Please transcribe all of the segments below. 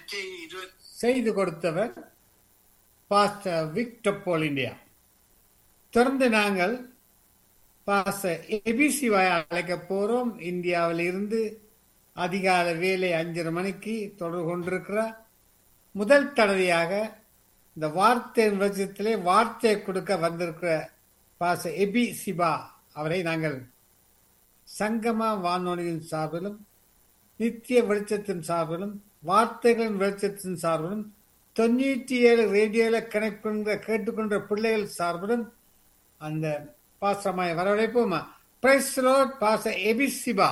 மத்திய இருபத்தி செய்து கொடுத்தவர் பாஸ்டர் விக்டர் போல் இந்தியா தொடர்ந்து நாங்கள் பாஸ்டர் எபிசிவாய் அழைக்க போறோம் இந்தியாவில் இருந்து அதிகாலை வேலை அஞ்சரை மணிக்கு தொடர்பு கொண்டிருக்கிறார் முதல் தடவையாக இந்த வார்த்தை விளக்கத்திலே வார்த்தை கொடுக்க வந்திருக்கிற பாச எபி சிபா அவரை நாங்கள் சங்கமா வானொலியின் சார்பிலும் நித்திய வெளிச்சத்தின் சார்பிலும் வார்த்தைகளின் வெளிச்சத்தின் சார்பிலும் தொண்ணூற்றி ஏழு ரேடியோல கனெக்ட் பண்ற கேட்டுக்கொண்ட பிள்ளைகள் சார்பிலும் அந்த பாசமாய் வரவழைப்போமா பிரைஸ் லார்ட் பாச எபி சிபா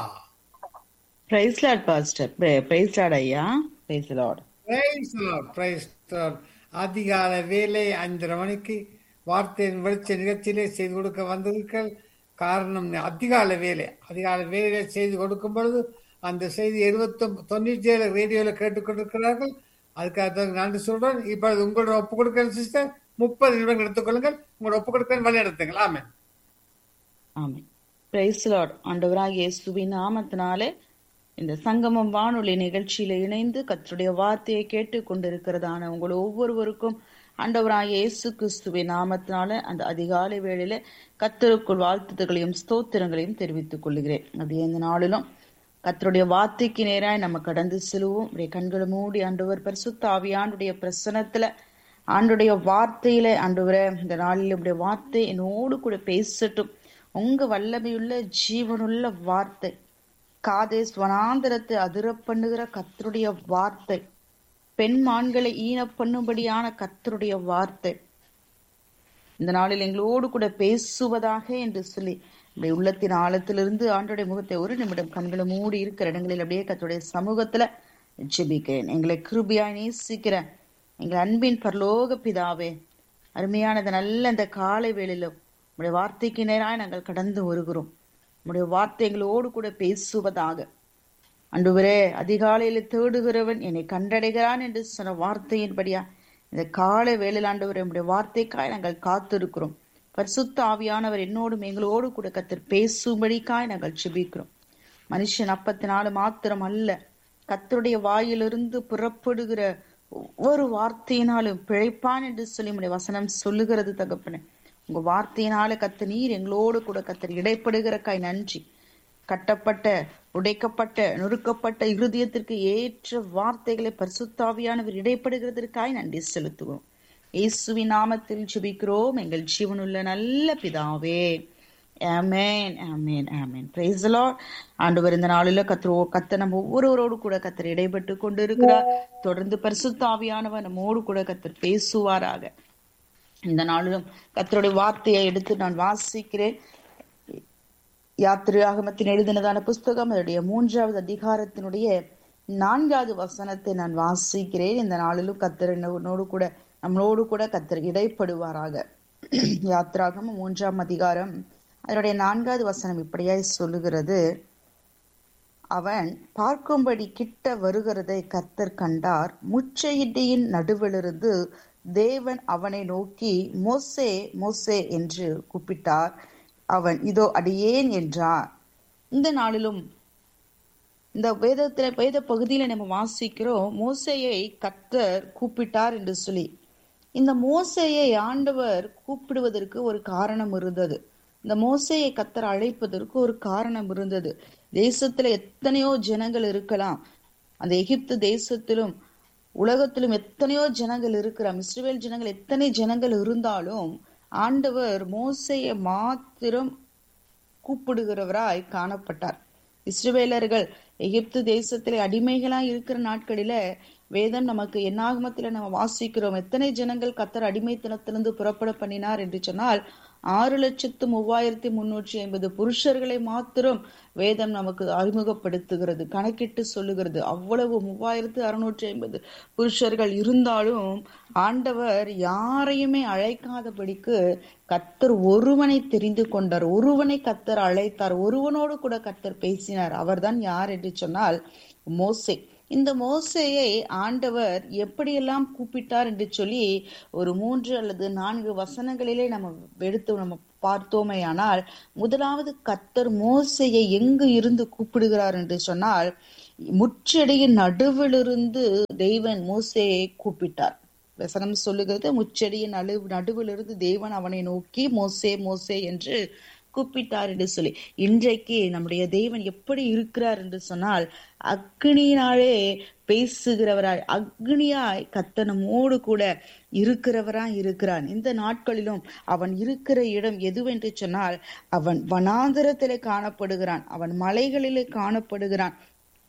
praise lord pastor praise lord ஐயா praise lord praise lord praise lord அதிகாலை வேலை அஞ்சரை மணிக்கு வார்த்தையின் வெளிச்ச நிகழ்ச்சியிலே செய்து கொடுக்க வந்தீர்கள் காரணம் அதிகாலை வேலை அதிகாலை வேலை செய்து கொடுக்கும் பொழுது அந்த செய்தி எழுபத்தி தொண்ணூற்றி ஏழு ரேடியோவில் கேட்டுக்கொண்டிருக்கிறார்கள் அதுக்காக நன்றி சொல்றேன் இப்பொழுது உங்களோட ஒப்பு கொடுக்கிற சிஸ்டர் முப்பது நிமிடங்கள் எடுத்துக்கொள்ளுங்கள் உங்களோட ஒப்பு கொடுக்கிற வழி எடுத்துங்கள் ஆமே ஆமென் பிரைஸ் லார்ட் ஆண்டவராகிய இயேசுவின் நாமத்தினாலே இந்த சங்கமம் வானொலி நிகழ்ச்சியில இணைந்து கர்த்தருடைய வார்த்தையை கேட்டு கொண்டிருக்கிறதான உங்கள் ஒவ்வொருவருக்கும் ஆண்டவராகிய இயேசு கிறிஸ்துவின் நாமத்தினால அந்த அதிகாலை வேளையில கத்தருக்குள் வாழ்த்துதல்களையும் ஸ்தோத்திரங்களையும் தெரிவித்துக் கொள்கிறேன் அப்படியே இந்த நாளிலும் கத்தருடைய வார்த்தைக்கு நேராய் நம்ம கடந்து செல்வோம் அப்படியே கண்களை மூடி ஆண்டவர் பரிசுத்த ஆவியாண்டுடைய பிரசனத்துல ஆண்டுடைய வார்த்தையில ஆண்டவரே இந்த நாளில் இப்படி வார்த்தை என்னோடு கூட பேசட்டும் உங்க வல்லமையுள்ள ஜீவனுள்ள வார்த்தை காதேஸ் வனாந்தரத்தை அதிர பண்ணுகிற கத்தருடைய வார்த்தை பெண் மான்களை ஈன பண்ணும்படியான கத்தருடைய வார்த்தை இந்த நாளில் எங்களோடு கூட பேசுவதாக என்று சொல்லி அப்படியே உள்ளத்தின் ஆழத்திலிருந்து ஆண்டுடைய முகத்தை ஒரு நிமிடம் கண்களை மூடி இருக்கிற இடங்களில் அப்படியே கத்தருடைய சமூகத்துல ஜெபிக்கிறேன் எங்களை கிருபியாய் நேசிக்கிறேன் எங்கள் அன்பின் பரலோக பிதாவே அருமையானது நல்ல இந்த காலை வேளையிலும் உடைய வார்த்தைக்கு நேராய் நாங்கள் கடந்து வருகிறோம் உடைய வார்த்தை எங்களோடு கூட பேசுவதாக அன்றுவரே அதிகாலையில தேடுகிறவன் என்னை கண்டடைகிறான் என்று சொன்ன வார்த்தையின்படியா இந்த காலை வேளையில் ஆண்டவரே உடைய வார்த்தைக்காய் நாங்கள் காத்திருக்கிறோம் பரிசுத்த ஆவியானவர் என்னோடும் எங்களோடு கூட கத்தர் பேசும்படிக்காய் நாங்கள் செபிக்கிறோம் மனுஷன் அப்பத்தினால மாத்திரம் அல்ல கத்தருடைய வாயிலிருந்து புறப்படுகிற ஒவ்வொரு வார்த்தையினாலும் பிழைப்பான் என்று சொல்லி உடைய வசனம் சொல்லுகிறது தகப்பனே உங்க வார்த்தையினால கத்த நீர் எங்களோடு கூட கத்தர் இடைப்படுகிறக்காய் நன்றி கட்டப்பட்ட உடைக்கப்பட்ட நொறுக்கப்பட்ட இருதயத்திற்கு ஏற்ற வார்த்தைகளை பரிசுத்தாவியானவர் இடைப்படுகிறதற்காய் நன்றி செலுத்துவோம் இயேசுவின் நாமத்தில் ஜெபிக்கிறோம் எங்கள் ஜீவனுள்ள நல்ல பிதாவே ஆமேன் ஆமேன் ஆமேன் பிரைஸ் லார்ட் ஆண்டவர் இந்த நாளில கத்திரோ கத்த நம்ம ஒவ்வொருவரோடு கூட கத்தர் இடைப்பட்டு கொண்டு இருக்கிறார் தொடர்ந்து பரிசுத்தாவியானவர் நம்மோடு கூட கத்தர் பேசுவாராக இந்த நாளிலும் கத்தருடைய வார்த்தையை எடுத்து நான் வாசிக்கிறேன் யாத்திரை ஆகமத்தின் எழுதினதான புஸ்தகம் அதனுடைய மூன்றாவது அதிகாரத்தினுடைய நான்காவது வசனத்தை நான் வாசிக்கிறேன் இந்த நாளிலும் கத்தர் என்னோடு கூட நம்மளோடு கூட கத்தர் இடைப்படுவாராக யாத்திராகம் மூன்றாம் அதிகாரம் அதனுடைய நான்காவது வசனம் இப்படியாய் சொல்லுகிறது அவன் பார்க்கும்படி கிட்ட வருகிறதை கர்த்தர் கண்டார் முச்சையிட்டியின் நடுவிலிருந்து தேவன் அவனை நோக்கி மோசே மோசே என்று கூப்பிட்டார் அவன் இதோ அடியேன் என்றார் இந்த நாளிலும் இந்த வேதத்துல வேத பகுதியில நம்ம வாசிக்கிறோம் மோசையை கர்த்தர் கூப்பிட்டார் என்று சொல்லி இந்த மோசையை ஆண்டவர் கூப்பிடுவதற்கு ஒரு காரணம் இருந்தது இந்த மோசையை கத்தர் அழைப்பதற்கு ஒரு காரணம் இருந்தது தேசத்துல எத்தனையோ ஜனங்கள் இருக்கலாம் அந்த எகிப்து தேசத்திலும் உலகத்திலும் எத்தனையோ ஜனங்கள் இருக்கிறாம் இஸ்ரேல் ஜனங்கள் எத்தனை ஜனங்கள் இருந்தாலும் ஆண்டவர் மோசையை மாத்திரம் கூப்பிடுகிறவராய் காணப்பட்டார் இஸ்ரவேலர்கள் எகிப்து தேசத்திலே அடிமைகளா இருக்கிற நாட்களில வேதம் நமக்கு என்னாகமத்துல நம்ம வாசிக்கிறோம் எத்தனை ஜனங்கள் கத்தர் அடிமைத்தனத்திலிருந்து புறப்பட பண்ணினார் என்று சொன்னால் ஆறு லட்சத்து மூவாயிரத்தி முன்னூற்றி ஐம்பது புருஷர்களை மாத்திரம் வேதம் நமக்கு அறிமுகப்படுத்துகிறது கணக்கிட்டு சொல்லுகிறது அவ்வளவு மூவாயிரத்து அறுநூற்றி ஐம்பது புருஷர்கள் இருந்தாலும் ஆண்டவர் யாரையுமே அழைக்காதபடிக்கு கத்தர் ஒருவனை தெரிந்து கொண்டார் ஒருவனை கத்தர் அழைத்தார் ஒருவனோடு கூட கத்தர் பேசினார் அவர்தான் யார் என்று சொன்னால் மோசே இந்த மோசையை ஆண்டவர் எப்படியெல்லாம் கூப்பிட்டார் என்று சொல்லி ஒரு மூன்று அல்லது நான்கு வசனங்களிலே நம்ம எடுத்து நம்ம பார்த்தோமே ஆனால் முதலாவது கத்தர் மோசையை எங்கு இருந்து கூப்பிடுகிறார் என்று சொன்னால் முச்செடியின் நடுவிலிருந்து தெய்வன் மோசேயை கூப்பிட்டார் வசனம் சொல்லுகிறது முச்செடியின் நடு நடுவிலிருந்து தேவன் அவனை நோக்கி மோசே மோசே என்று கூப்பிட்டார் என்று சொல்லி இன்றைக்கு நம்முடைய தேவன் எப்படி இருக்கிறார் என்று சொன்னால் அக்னியினாலே பேசுகிறவராய் அக்னியாய் கத்த நம்மோடு கூட இருக்கிறவராய் இருக்கிறான் இந்த நாட்களிலும் அவன் இருக்கிற இடம் எதுவென்று சொன்னால் அவன் வனாந்தரத்திலே காணப்படுகிறான் அவன் மலைகளிலே காணப்படுகிறான்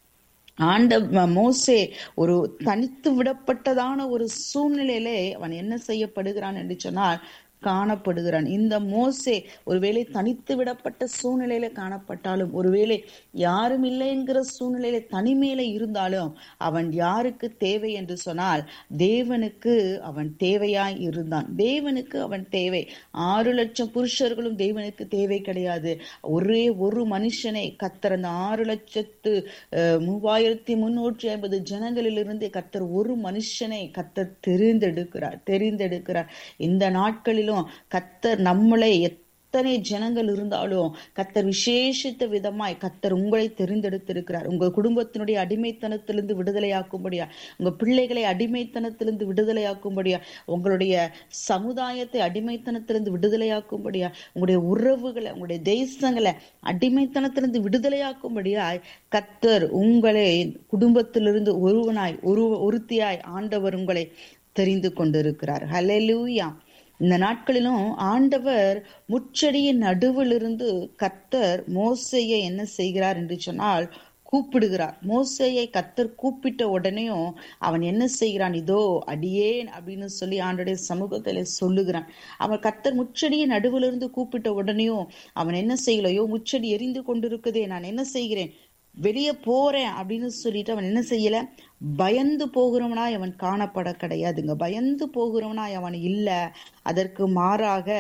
ஆண்ட மோசே ஒரு தனித்து விடப்பட்டதான ஒரு சூழ்நிலையிலே அவன் என்ன செய்யப்படுகிறான் என்று சொன்னால் காணப்படுகிறான் இந்த மோசே ஒருவேளை தனித்து விடப்பட்ட சூழ்நிலையில காணப்பட்டாலும் ஒருவேளை யாரும் இல்லை என்கிற சூழ்நிலையில தனிமையில இருந்தாலும் அவன் யாருக்கு தேவை என்று சொன்னால் தேவனுக்கு அவன் தேவையாய் இருந்தான் தேவனுக்கு அவன் தேவை ஆறு லட்சம் புருஷர்களும் தேவனுக்கு தேவை கிடையாது ஒரே ஒரு மனுஷனை கத்தர் அந்த ஆறு லட்சத்து மூவாயிரத்தி முன்னூற்றி ஐம்பது ஜனங்களிலிருந்து கத்தர் ஒரு மனுஷனை கத்தர் தெரிந்தெடுக்கிறார் தெரிந்தெடுக்கிறார் இந்த நாட்களில் கத்தர் நம்மளை எத்தனை ஜனங்கள் இருந்தாலும் கத்தர் விசேஷித்த விதமாய் கத்தர் உங்களை தெரிந்தெடுத்திருக்கிறார் உங்க குடும்பத்தினுடைய அடிமைத்தனத்திலிருந்து விடுதலையாக்கும்படியா உங்க பிள்ளைகளை அடிமைத்தனத்திலிருந்து விடுதலையாக்கும்படியா உங்களுடைய சமுதாயத்தை அடிமைத்தனத்திலிருந்து விடுதலையாக்கும்படியா உங்களுடைய உறவுகளை உங்களுடைய தேசங்களை அடிமைத்தனத்திலிருந்து விடுதலையாக்கும்படியாய் கத்தர் உங்களை குடும்பத்திலிருந்து ஒருவனாய் ஒரு ஒருத்தியாய் ஆண்டவர் உங்களை தெரிந்து கொண்டிருக்கிறார் ஹலெலூயா இந்த நாட்களிலும் ஆண்டவர் முச்சடியின் நடுவிலிருந்து கத்தர் மோசையை என்ன செய்கிறார் என்று சொன்னால் கூப்பிடுகிறார் மோசையை கத்தர் கூப்பிட்ட உடனேயும் அவன் என்ன செய்கிறான் இதோ அடியேன் அப்படின்னு சொல்லி ஆண்டுடைய சமூகத்தில சொல்லுகிறான் அவன் கத்தர் முச்சடியை நடுவிலிருந்து கூப்பிட்ட உடனேயும் அவன் என்ன செய்யலையோ முச்சடி எரிந்து கொண்டிருக்குதே நான் என்ன செய்கிறேன் வெளியே போறேன் அப்படின்னு சொல்லிட்டு அவன் என்ன செய்யல பயந்து போகிறவனாய் அவன் காணப்பட கிடையாதுங்க பயந்து போகிறவனாய் அவன் இல்ல அதற்கு மாறாக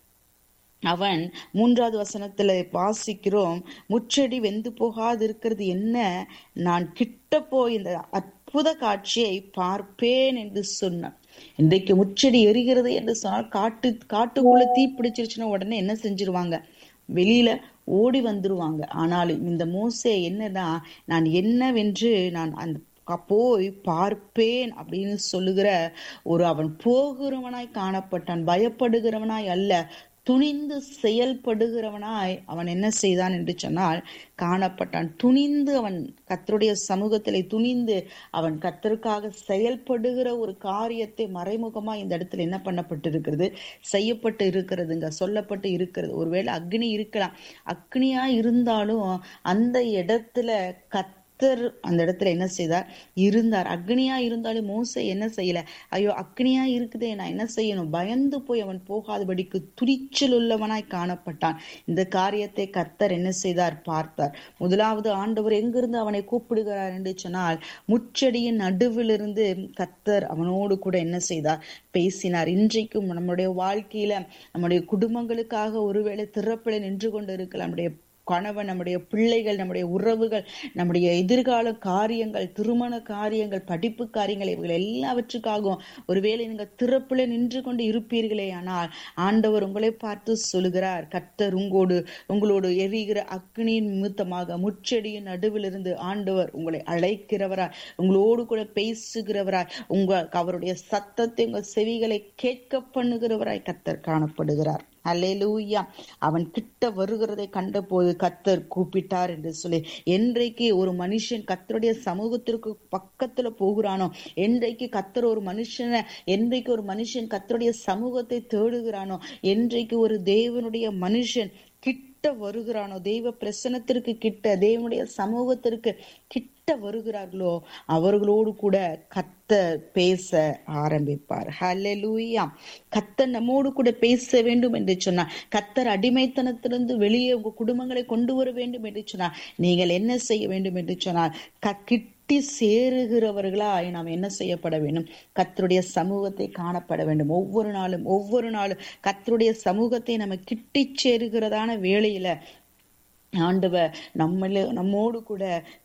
அவன் மூன்றாவது வசனத்துல வாசிக்கிறோம் முச்செடி வெந்து போகாது இருக்கிறது என்ன நான் கிட்ட போய் இந்த அற்புத காட்சியை பார்ப்பேன் என்று சொன்னான் இன்றைக்கு முச்செடி எரிகிறது என்று சொன்னால் காட்டு காட்டுக்குள்ள தீ பிடிச்சிருச்சுன்னா உடனே என்ன செஞ்சிருவாங்க வெளியில ஓடி வந்துருவாங்க ஆனாலும் இந்த மோசே என்னன்னா நான் என்னவென்று நான் அந்த போய் பார்ப்பேன் அப்படின்னு சொல்லுகிற ஒரு அவன் போகிறவனாய் காணப்பட்டான் பயப்படுகிறவனாய் அல்ல துணிந்து செயல்படுகிறவனாய் அவன் என்ன செய்தான் என்று சொன்னால் காணப்பட்டான் துணிந்து அவன் கத்தருடைய சமூகத்திலே துணிந்து அவன் கத்தருக்காக செயல்படுகிற ஒரு காரியத்தை மறைமுகமா இந்த இடத்துல என்ன பண்ணப்பட்டிருக்கிறது செய்யப்பட்டு இருக்கிறதுங்க சொல்லப்பட்டு இருக்கிறது ஒருவேளை அக்னி இருக்கலாம் அக்னியா இருந்தாலும் அந்த இடத்துல கத் கர்த்தர் அந்த இடத்துல என்ன செய்தார் இருந்தார் அக்னியா இருந்தாலும் மோசை என்ன செய்யல ஐயோ அக்னியா இருக்குதே நான் என்ன செய்யணும் பயந்து போய் அவன் போகாதபடிக்கு துணிச்சல் உள்ளவனாய் காணப்பட்டான் இந்த காரியத்தை கர்த்தர் என்ன செய்தார் பார்த்தார் முதலாவது ஆண்டவர் எங்கிருந்து அவனை கூப்பிடுகிறார் என்று சொன்னால் முச்செடியின் நடுவிலிருந்து கர்த்தர் அவனோடு கூட என்ன செய்தார் பேசினார் இன்றைக்கும் நம்முடைய வாழ்க்கையில நம்முடைய குடும்பங்களுக்காக ஒருவேளை திறப்பில நின்று கொண்டு இருக்கலாம் நம்முடைய கணவன் நம்முடைய பிள்ளைகள் நம்முடைய உறவுகள் நம்முடைய எதிர்கால காரியங்கள் திருமண காரியங்கள் படிப்பு காரியங்கள் இவைகள் எல்லாவற்றுக்காகவும் ஒருவேளை நீங்கள் திறப்புல நின்று கொண்டு இருப்பீர்களே ஆனால் ஆண்டவர் உங்களை பார்த்து சொல்லுகிறார் கத்தர் உங்களோடு உங்களோடு எரிகிற அக்னியின் நிமித்தமாக முச்செடியின் நடுவிலிருந்து ஆண்டவர் உங்களை அழைக்கிறவராய் உங்களோடு கூட பேசுகிறவராய் உங்க அவருடைய சத்தத்தை உங்கள் செவிகளை கேட்க பண்ணுகிறவராய் கத்தர் காணப்படுகிறார் அல்லேலூயா அவன் கிட்ட வருகிறதை கண்டபோது கத்தர் கூப்பிட்டார் என்று சொல்லி என்றைக்கு ஒரு மனுஷன் கத்தருடைய சமூகத்திற்கு பக்கத்துல போகிறானோ என்றைக்கு கத்தர் ஒரு மனுஷனை என்றைக்கு ஒரு மனுஷன் கத்தருடைய சமூகத்தை தேடுகிறானோ என்றைக்கு ஒரு தேவனுடைய மனுஷன் கிட்ட வருகிறானோ தெய்வ பிரசனத்திற்கு கிட்ட தேவனுடைய சமூகத்திற்கு கிட்ட வருகிறார்களோ அவர்களோடு கூட கத்தர் பேச ஆரம்பிப்பார் ஹலெலூயா கத்தர் நம்மோடு கூட பேச வேண்டும் என்று சொன்னார் கத்தர் அடிமைத்தனத்திலிருந்து வெளியே உங்க குடும்பங்களை கொண்டு வர வேண்டும் என்று சொன்னார் நீங்கள் என்ன செய்ய வேண்டும் என்று சொன்னால் கிட்டி சேருகிறவர்களாய் நாம் என்ன செய்யப்பட வேண்டும் கத்தருடைய சமூகத்தை காணப்பட வேண்டும் ஒவ்வொரு நாளும் ஒவ்வொரு நாளும் கத்தருடைய சமூகத்தை நம்ம கிட்டி சேருகிறதான வேளையில ஆண்டவர் நம்மள நம்மோடு கூட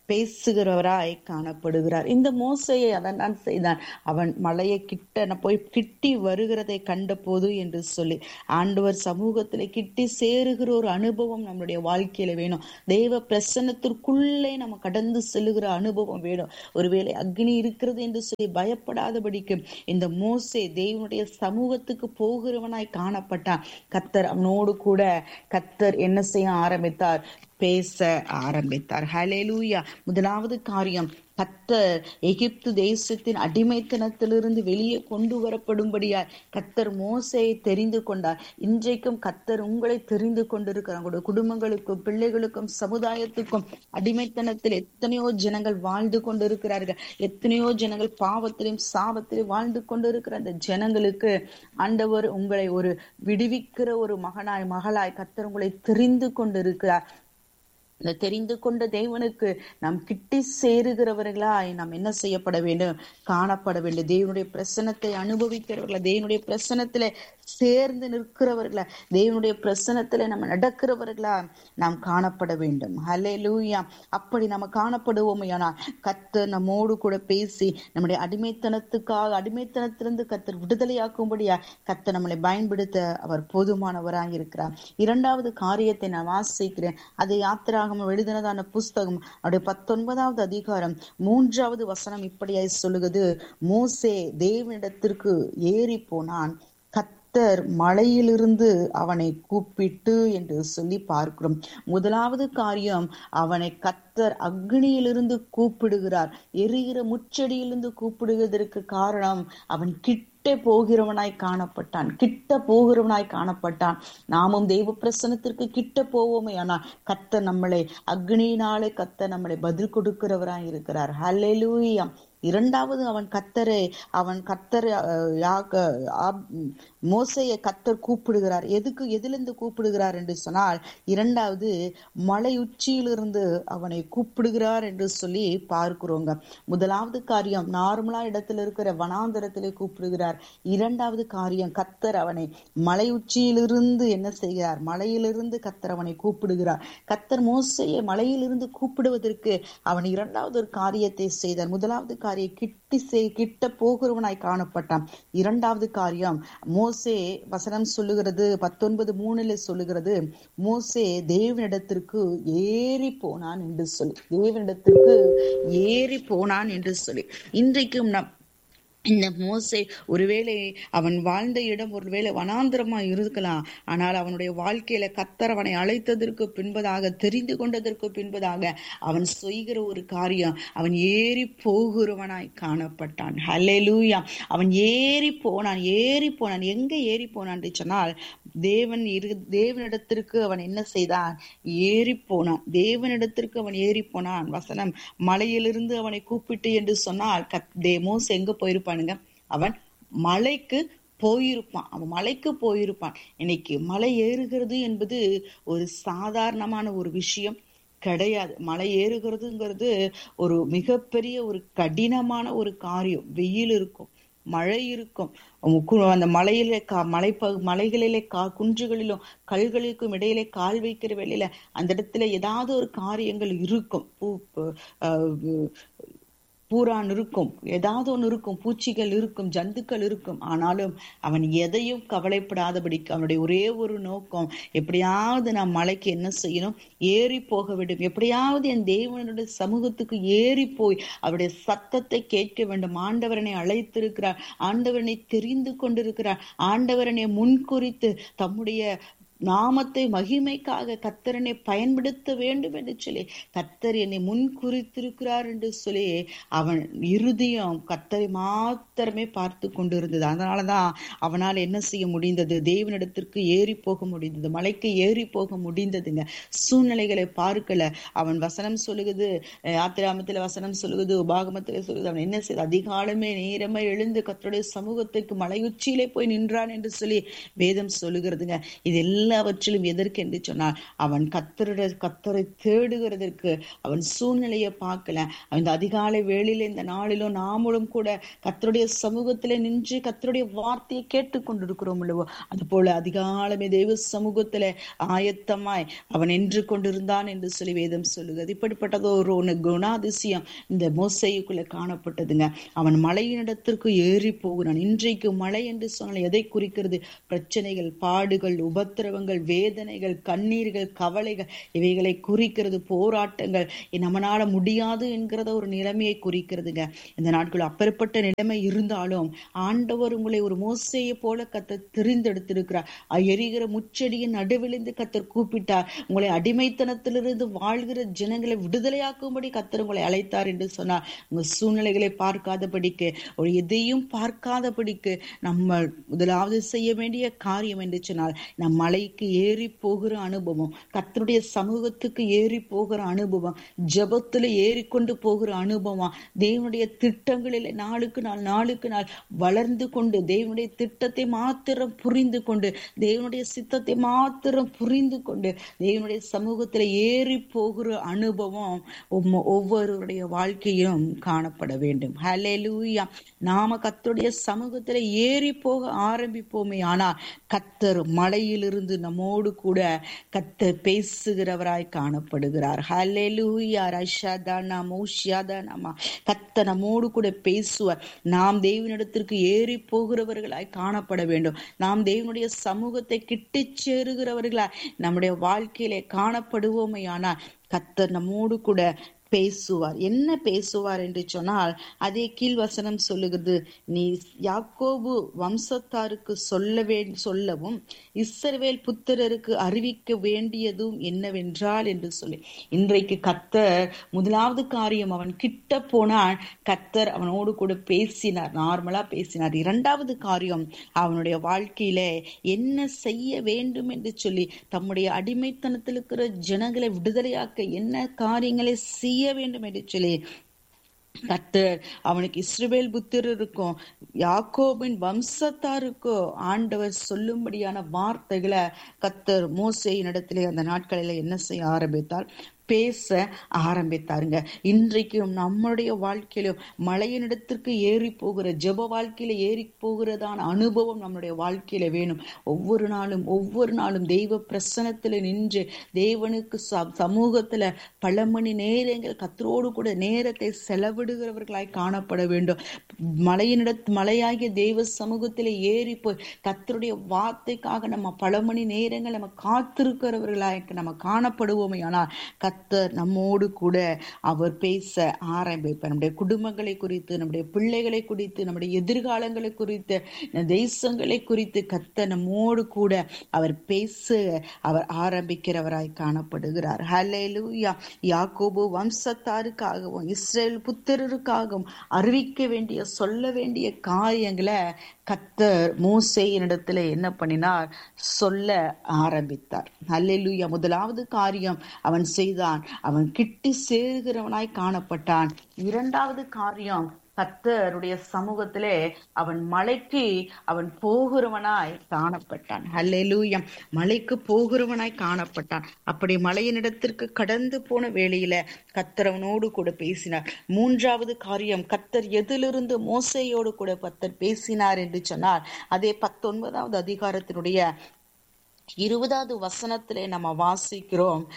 பேசுகிறவராய் காணப்படுகிறார் இந்த மோசையை அவன் தான் செய்தான் அவன் மலையை கிட்ட போய் கிட்டி வருகிறதை கண்டபோது என்று சொல்லி ஆண்டவர் சமூகத்துல கிட்டி சேருகிற ஒரு அனுபவம் நம்மளுடைய வாழ்க்கையில வேணும் தெய்வ பிரசன்னத்திற்குள்ளே நம்ம கடந்து செல்லுகிற அனுபவம் வேணும் ஒருவேளை அக்னி இருக்கிறது என்று சொல்லி பயப்படாதபடிக்கு இந்த மோசே தேவனுடைய சமூகத்துக்கு போகிறவனாய் காணப்பட்டான் கத்தர் அவனோடு கூட கத்தர் என்ன செய்ய ஆரம்பித்தார் பேச ஆரம்பித்தார் ஹலேலூயா முதலாவது காரியம் கத்தர் எகிப்து தேசத்தின் அடிமைத்தனத்திலிருந்து வெளியே கொண்டு வரப்படும்படியாய் கத்தர் மோசையை தெரிந்து கொண்டார் இன்றைக்கும் கத்தர் உங்களை தெரிந்து கொண்டிருக்கிறார் உங்களுடைய குடும்பங்களுக்கும் பிள்ளைகளுக்கும் சமுதாயத்துக்கும் அடிமைத்தனத்தில் எத்தனையோ ஜனங்கள் வாழ்ந்து கொண்டிருக்கிறார்கள் எத்தனையோ ஜனங்கள் பாவத்திலும் சாபத்திலும் வாழ்ந்து கொண்டிருக்கிற அந்த ஜனங்களுக்கு ஆண்டவர் உங்களை ஒரு விடுவிக்கிற ஒரு மகனாய் மகளாய் கத்தர் உங்களை தெரிந்து கொண்டிருக்கிறார் இந்த தெரிந்து கொண்ட தேவனுக்கு நாம் கிட்டி சேருகிறவர்களாய் நாம் என்ன செய்யப்பட வேண்டும் காணப்பட வேண்டும் தேவனுடைய பிரசனத்தை அனுபவிக்கிறவர்களா தேவனுடைய பிரசனத்துல சேர்ந்து நிற்கிறவர்களா தேவனுடைய பிரசனத்துல நம்ம நடக்கிறவர்களா நாம் காணப்பட வேண்டும் ஹலே லூயா அப்படி நம்ம காணப்படுவோம் ஆனால் கத்தர் நம்மோடு கூட பேசி நம்முடைய அடிமைத்தனத்துக்காக அடிமைத்தனத்திலிருந்து கத்தர் விடுதலையாக்கும்படியா கத்தர் நம்மளை பயன்படுத்த அவர் போதுமானவராக இருக்கிறார் இரண்டாவது காரியத்தை நான் வாசிக்கிறேன் அது யாத்திரா ஆகமம் எழுதினதான புஸ்தகம் அவருடைய பத்தொன்பதாவது அதிகாரம் மூன்றாவது வசனம் இப்படியாய் சொல்லுகிறது மோசே தேவனிடத்திற்கு ஏறி போனான் கத்தர் மலையிலிருந்து அவனை கூப்பிட்டு என்று சொல்லி பார்க்கிறோம் முதலாவது காரியம் அவனை கத்தர் அக்னியிலிருந்து கூப்பிடுகிறார் எரிகிற முச்சடியிலிருந்து கூப்பிடுவதற்கு காரணம் அவன் கிட்ட கிட்ட போகிறவனாய் காணப்பட்டான் கிட்ட போகிறவனாய் காணப்பட்டான் நாமும் தெய்வ பிரசனத்திற்கு கிட்ட போவோமே ஆனா கத்த நம்மளை அக்னியினாலே கத்த நம்மளை பதில் கொடுக்கிறவராய் இருக்கிறார் ஹல்லேலூயா இரண்டாவது அவன் கத்தரை அவன் கத்தரை மோசையை கத்தர் கூப்பிடுகிறார் எதுக்கு எதிலிருந்து கூப்பிடுகிறார் என்று சொன்னால் இரண்டாவது மலை உச்சியிலிருந்து அவனை கூப்பிடுகிறார் என்று சொல்லி பார்க்கிறோங்க முதலாவது காரியம் நார்மலா இடத்துல இருக்கிற வனாந்தரத்திலே கூப்பிடுகிறார் இரண்டாவது காரியம் கத்தர் அவனை மலை உச்சியிலிருந்து என்ன செய்கிறார் மலையிலிருந்து கத்தர் அவனை கூப்பிடுகிறார் கத்தர் மோசையை மலையிலிருந்து கூப்பிடுவதற்கு அவன் இரண்டாவது ஒரு காரியத்தை செய்தார் முதலாவது காரியம் கிட்டி செய் கிட்ட போகிறவனாய் காணப்பட்டான் இரண்டாவது காரியம் மோசே வசனம் சொல்லுகிறது பத்தொன்பது மூணுல சொல்லுகிறது மோசே தேவனிடத்திற்கு ஏறி போனான் என்று சொல்லி தேவனிடத்திற்கு ஏறி போனான் என்று சொல்லி இன்றைக்கும் நம் இந்த மோசை ஒருவேளை அவன் வாழ்ந்த இடம் ஒருவேளை வனாந்திரமா இருக்கலாம் ஆனால் அவனுடைய வாழ்க்கையில கத்தர் அவனை அழைத்ததற்கு பின்பதாக தெரிந்து கொண்டதற்கு பின்பதாக அவன் செய்கிற ஒரு காரியம் அவன் ஏறி போகிறவனாய் காணப்பட்டான் ஹலெலூயா அவன் ஏறி போனான் ஏறி போனான் எங்க ஏறி போனான் சொன்னால் தேவன் இரு தேவனிடத்திற்கு அவன் என்ன செய்தான் ஏறி போனான் தேவனிடத்திற்கு அவன் ஏறி போனான் வசனம் மலையிலிருந்து அவனை கூப்பிட்டு என்று சொன்னால் கத் தேமோஸ் எங்க போயிருப்பான் பாருங்க அவன் மலைக்கு போயிருப்பான் அவன் மலைக்கு போயிருப்பான் இன்னைக்கு மலை ஏறுகிறது என்பது ஒரு சாதாரணமான ஒரு விஷயம் கிடையாது மலை ஏறுகிறதுங்கிறது ஒரு மிகப்பெரிய ஒரு கடினமான ஒரு காரியம் வெயில் இருக்கும் மழை இருக்கும் அந்த மலையிலே கா மலை ப மலைகளிலே கா குன்றுகளிலும் கல்களுக்கும் இடையிலே கால் வைக்கிற வேலையில அந்த இடத்துல ஏதாவது ஒரு காரியங்கள் இருக்கும் பூ பூரான் இருக்கும் ஏதாவது ஒன்று இருக்கும் பூச்சிகள் இருக்கும் ஜந்துக்கள் இருக்கும் ஆனாலும் அவன் எதையும் கவலைப்படாதபடிக்கு அவனுடைய ஒரே ஒரு நோக்கம் எப்படியாவது நான் மலைக்கு என்ன செய்யணும் ஏறி போக வேண்டும் எப்படியாவது என் தேவனுடைய சமூகத்துக்கு ஏறி போய் அவருடைய சத்தத்தை கேட்க வேண்டும் ஆண்டவரனை அழைத்திருக்கிறார் ஆண்டவரனை தெரிந்து கொண்டிருக்கிறார் ஆண்டவரனை முன்குறித்து தம்முடைய நாமத்தை மகிமைக்காக கத்தரனை பயன்படுத்த வேண்டும் என்று சொல்லி கத்தர் என்னை முன் குறித்திருக்கிறார் என்று சொல்லி அவன் இறுதியும் கத்தரை மாத்திரமே பார்த்து கொண்டிருந்தது அதனாலதான் அவனால் என்ன செய்ய முடிந்தது தேவனிடத்திற்கு ஏறி போக முடிந்தது மலைக்கு ஏறி போக முடிந்ததுங்க சூழ்நிலைகளை பார்க்கல அவன் வசனம் சொல்லுகிறது ஆத்திராமத்துல வசனம் சொல்லுகிறது உபாகமத்துல சொல்லுது அவன் என்ன செய்த அதிகாலமே நேரமே எழுந்து கத்தருடைய சமூகத்துக்கு மலையுச்சியிலே போய் நின்றான் என்று சொல்லி வேதம் சொல்லுகிறதுங்க இது எல்லாவற்றிலும் எதற்கு என்று சொன்னால் அவன் கத்தருடைய கத்தரை தேடுகிறதற்கு அவன் சூழ்நிலையை பார்க்கல அந்த அதிகாலை வேளையில இந்த நாளிலும் நாமளும் கூட கத்தருடைய சமூகத்திலே நின்று கத்தருடைய வார்த்தையை கேட்டுக்கொண்டிருக்கிறோம் அல்லவோ அது போல அதிகாலமே தெய்வ சமூகத்திலே ஆயத்தமாய் அவன் நின்று கொண்டிருந்தான் என்று சொல்லி வேதம் சொல்லுகிறது இப்படிப்பட்டதோ ஒரு ஒன்று குணாதிசயம் இந்த மோசைக்குள்ள காணப்பட்டதுங்க அவன் மலையினிடத்திற்கு ஏறி போகிறான் இன்றைக்கு மழை என்று சொன்னால் எதை குறிக்கிறது பிரச்சனைகள் பாடுகள் உபத்திரவங்கள் வேதனைகள் கண்ணீர்கள் கவலைகள் இவைகளை குறிக்கிறது போராட்டங்கள் நம்மளால முடியாது என்கிறத ஒரு நிலைமையை குறிக்கிறதுங்க இந்த நாட்கள் அப்பேற்பட்ட நிலைமை இருந்தாலும் ஆண்டவர் உங்களை ஒரு மோசையை போல கத்த தெரிந்தெடுத்திருக்கிறார் எரிகிற முச்செடியின் நடுவிலிருந்து கத்தர் கூப்பிட்டார் உங்களை அடிமைத்தனத்திலிருந்து வாழ்கிற ஜனங்களை விடுதலையாக்கும்படி கத்தர் உங்களை அழைத்தார் என்று சொன்னார் உங்க சூழ்நிலைகளை பார்க்காதபடிக்கு ஒரு எதையும் பார்க்காதபடிக்கு நம்ம முதலாவது செய்ய வேண்டிய காரியம் என்று சொன்னால் நம் மலைக்கு ஏறி போகிற அனுபவம் கத்தருடைய சமூகத்துக்கு ஏறி போகிற அனுபவம் ஜபத்துல ஏறிக்கொண்டு போகிற அனுபவம் தேவனுடைய திட்டங்களில் நாளுக்கு நாள் நாளுக்கு நாள் வளர்ந்து கொண்டு தேவனுடைய திட்டத்தை மாத்திரம் புரிந்து கொண்டு தேவனுடைய சித்தத்தை மாத்திரம் புரிந்து கொண்டு தேவனுடைய சமூகத்துல ஏறி போகிற அனுபவம் ஒவ்வொருவருடைய வாழ்க்கையிலும் காணப்பட வேண்டும் ஹலெலூயா நாம கத்தருடைய சமூகத்துல ஏறி போக ஆரம்பிப்போமே ஆனால் கத்தர் மலையிலிருந்து நம்மோடு கூட கத்தர் பேசுகிறவராய் காணப்படுகிறார் ஹலெலூயா ரஷாதானா மௌஷியாதானாமா கத்த நம்மோடு கூட பேசுவார் நாம் தேவனிடத்திற்கு ஏறி போகிறவர்களாய் காணப்பட வேண்டும் நாம் தேவனுடைய சமூகத்தை கிட்டி சேருகிறவர்களாய் நம்முடைய வாழ்க்கையிலே காணப்படுவோமே ஆனால் கத்தர் நம்மோடு கூட பேசுவார் என்ன பேசுவார் என்று சொன்னால் அதே கீழ்வசனம் சொல்லுகிறது நீ யாக்கோபு வம்சத்தாருக்கு சொல்ல வே சொல்லவும் இஸ்ரவேல் புத்திரருக்கு அறிவிக்க வேண்டியதும் என்னவென்றால் என்று சொல்லி இன்றைக்கு கத்தர் முதலாவது காரியம் அவன் கிட்ட போனால் கத்தர் அவனோடு கூட பேசினார் நார்மலா பேசினார் இரண்டாவது காரியம் அவனுடைய வாழ்க்கையில என்ன செய்ய வேண்டும் என்று சொல்லி தம்முடைய அடிமைத்தனத்தில் இருக்கிற ஜனங்களை விடுதலையாக்க என்ன காரியங்களை செய்ய வேண்டும் என்று சொல்லி கத்தர் அவனுக்கு இஸ்ரவேல் புத்திரருக்கும் யாக்கோபின் வம்சத்தாருக்கும் ஆண்டவர் சொல்லும்படியான வார்த்தைகளை கத்தர் மோசையின் இடத்திலே அந்த நாட்களில என்ன செய்ய ஆரம்பித்தார் பேச ஆரம்பித்தாருங்க இன்றைக்கும் நம்மளுடைய வாழ்க்கையிலும் மலையினிடத்திற்கு ஏறி போகிற ஜெப வாழ்க்கையில ஏறி போகிறதான அனுபவம் நம்மளுடைய வாழ்க்கையில வேணும் ஒவ்வொரு நாளும் ஒவ்வொரு நாளும் தெய்வ பிரசனத்துல நின்று தேவனுக்கு சமூகத்துல பல மணி நேரங்கள் கத்தரோடு கூட நேரத்தை செலவிடுகிறவர்களாய் காணப்பட வேண்டும் மலையினிட மலையாகிய தெய்வ சமூகத்தில ஏறி போய் கத்தருடைய வார்த்தைக்காக நம்ம பல மணி நேரங்கள் நம்ம காத்திருக்கிறவர்களாய் நம்ம காணப்படுவோமே ஆனால் கத்தர் நம்மோடு கூட அவர் பேச ஆரம்பிப்பார் நம்முடைய குடும்பங்களை குறித்து நம்முடைய பிள்ளைகளை குறித்து நம்முடைய எதிர்காலங்களை குறித்து தேசங்களை குறித்து கத்த நம்மோடு கூட அவர் பேச அவர் ஆரம்பிக்கிறவராய் காணப்படுகிறார் ஹலேலூயா யாக்கோபு வம்சத்தாருக்காகவும் இஸ்ரேல் புத்திரருக்காகவும் அறிவிக்க வேண்டிய சொல்ல வேண்டிய காரியங்களை கத்தர் மோசையினிடத்துல என்ன பண்ணினார் சொல்ல ஆரம்பித்தார் அல்லேலூயா முதலாவது காரியம் அவன் செய்தான் அவன் கிட்டி சேருகிறவனாய் காணப்பட்டான் இரண்டாவது காரியம் கத்தருடைய சமூகத்திலே அவன் மலைக்கு அவன் போகிறவனாய் காணப்பட்டான் ஹல்லேலூயம் மலைக்கு போகிறவனாய் காணப்பட்டான் அப்படி மலையினிடத்திற்கு கடந்து போன வேளையில கத்தர் அவனோடு கூட பேசினார் மூன்றாவது காரியம் கத்தர் எதிலிருந்து மோசையோடு கூட கத்தர் பேசினார் என்று சொன்னார் அதே பத்தொன்பதாவது அதிகாரத்தினுடைய இருபதாவது வசனத்திலே நம்ம வாசிக்கிறோம்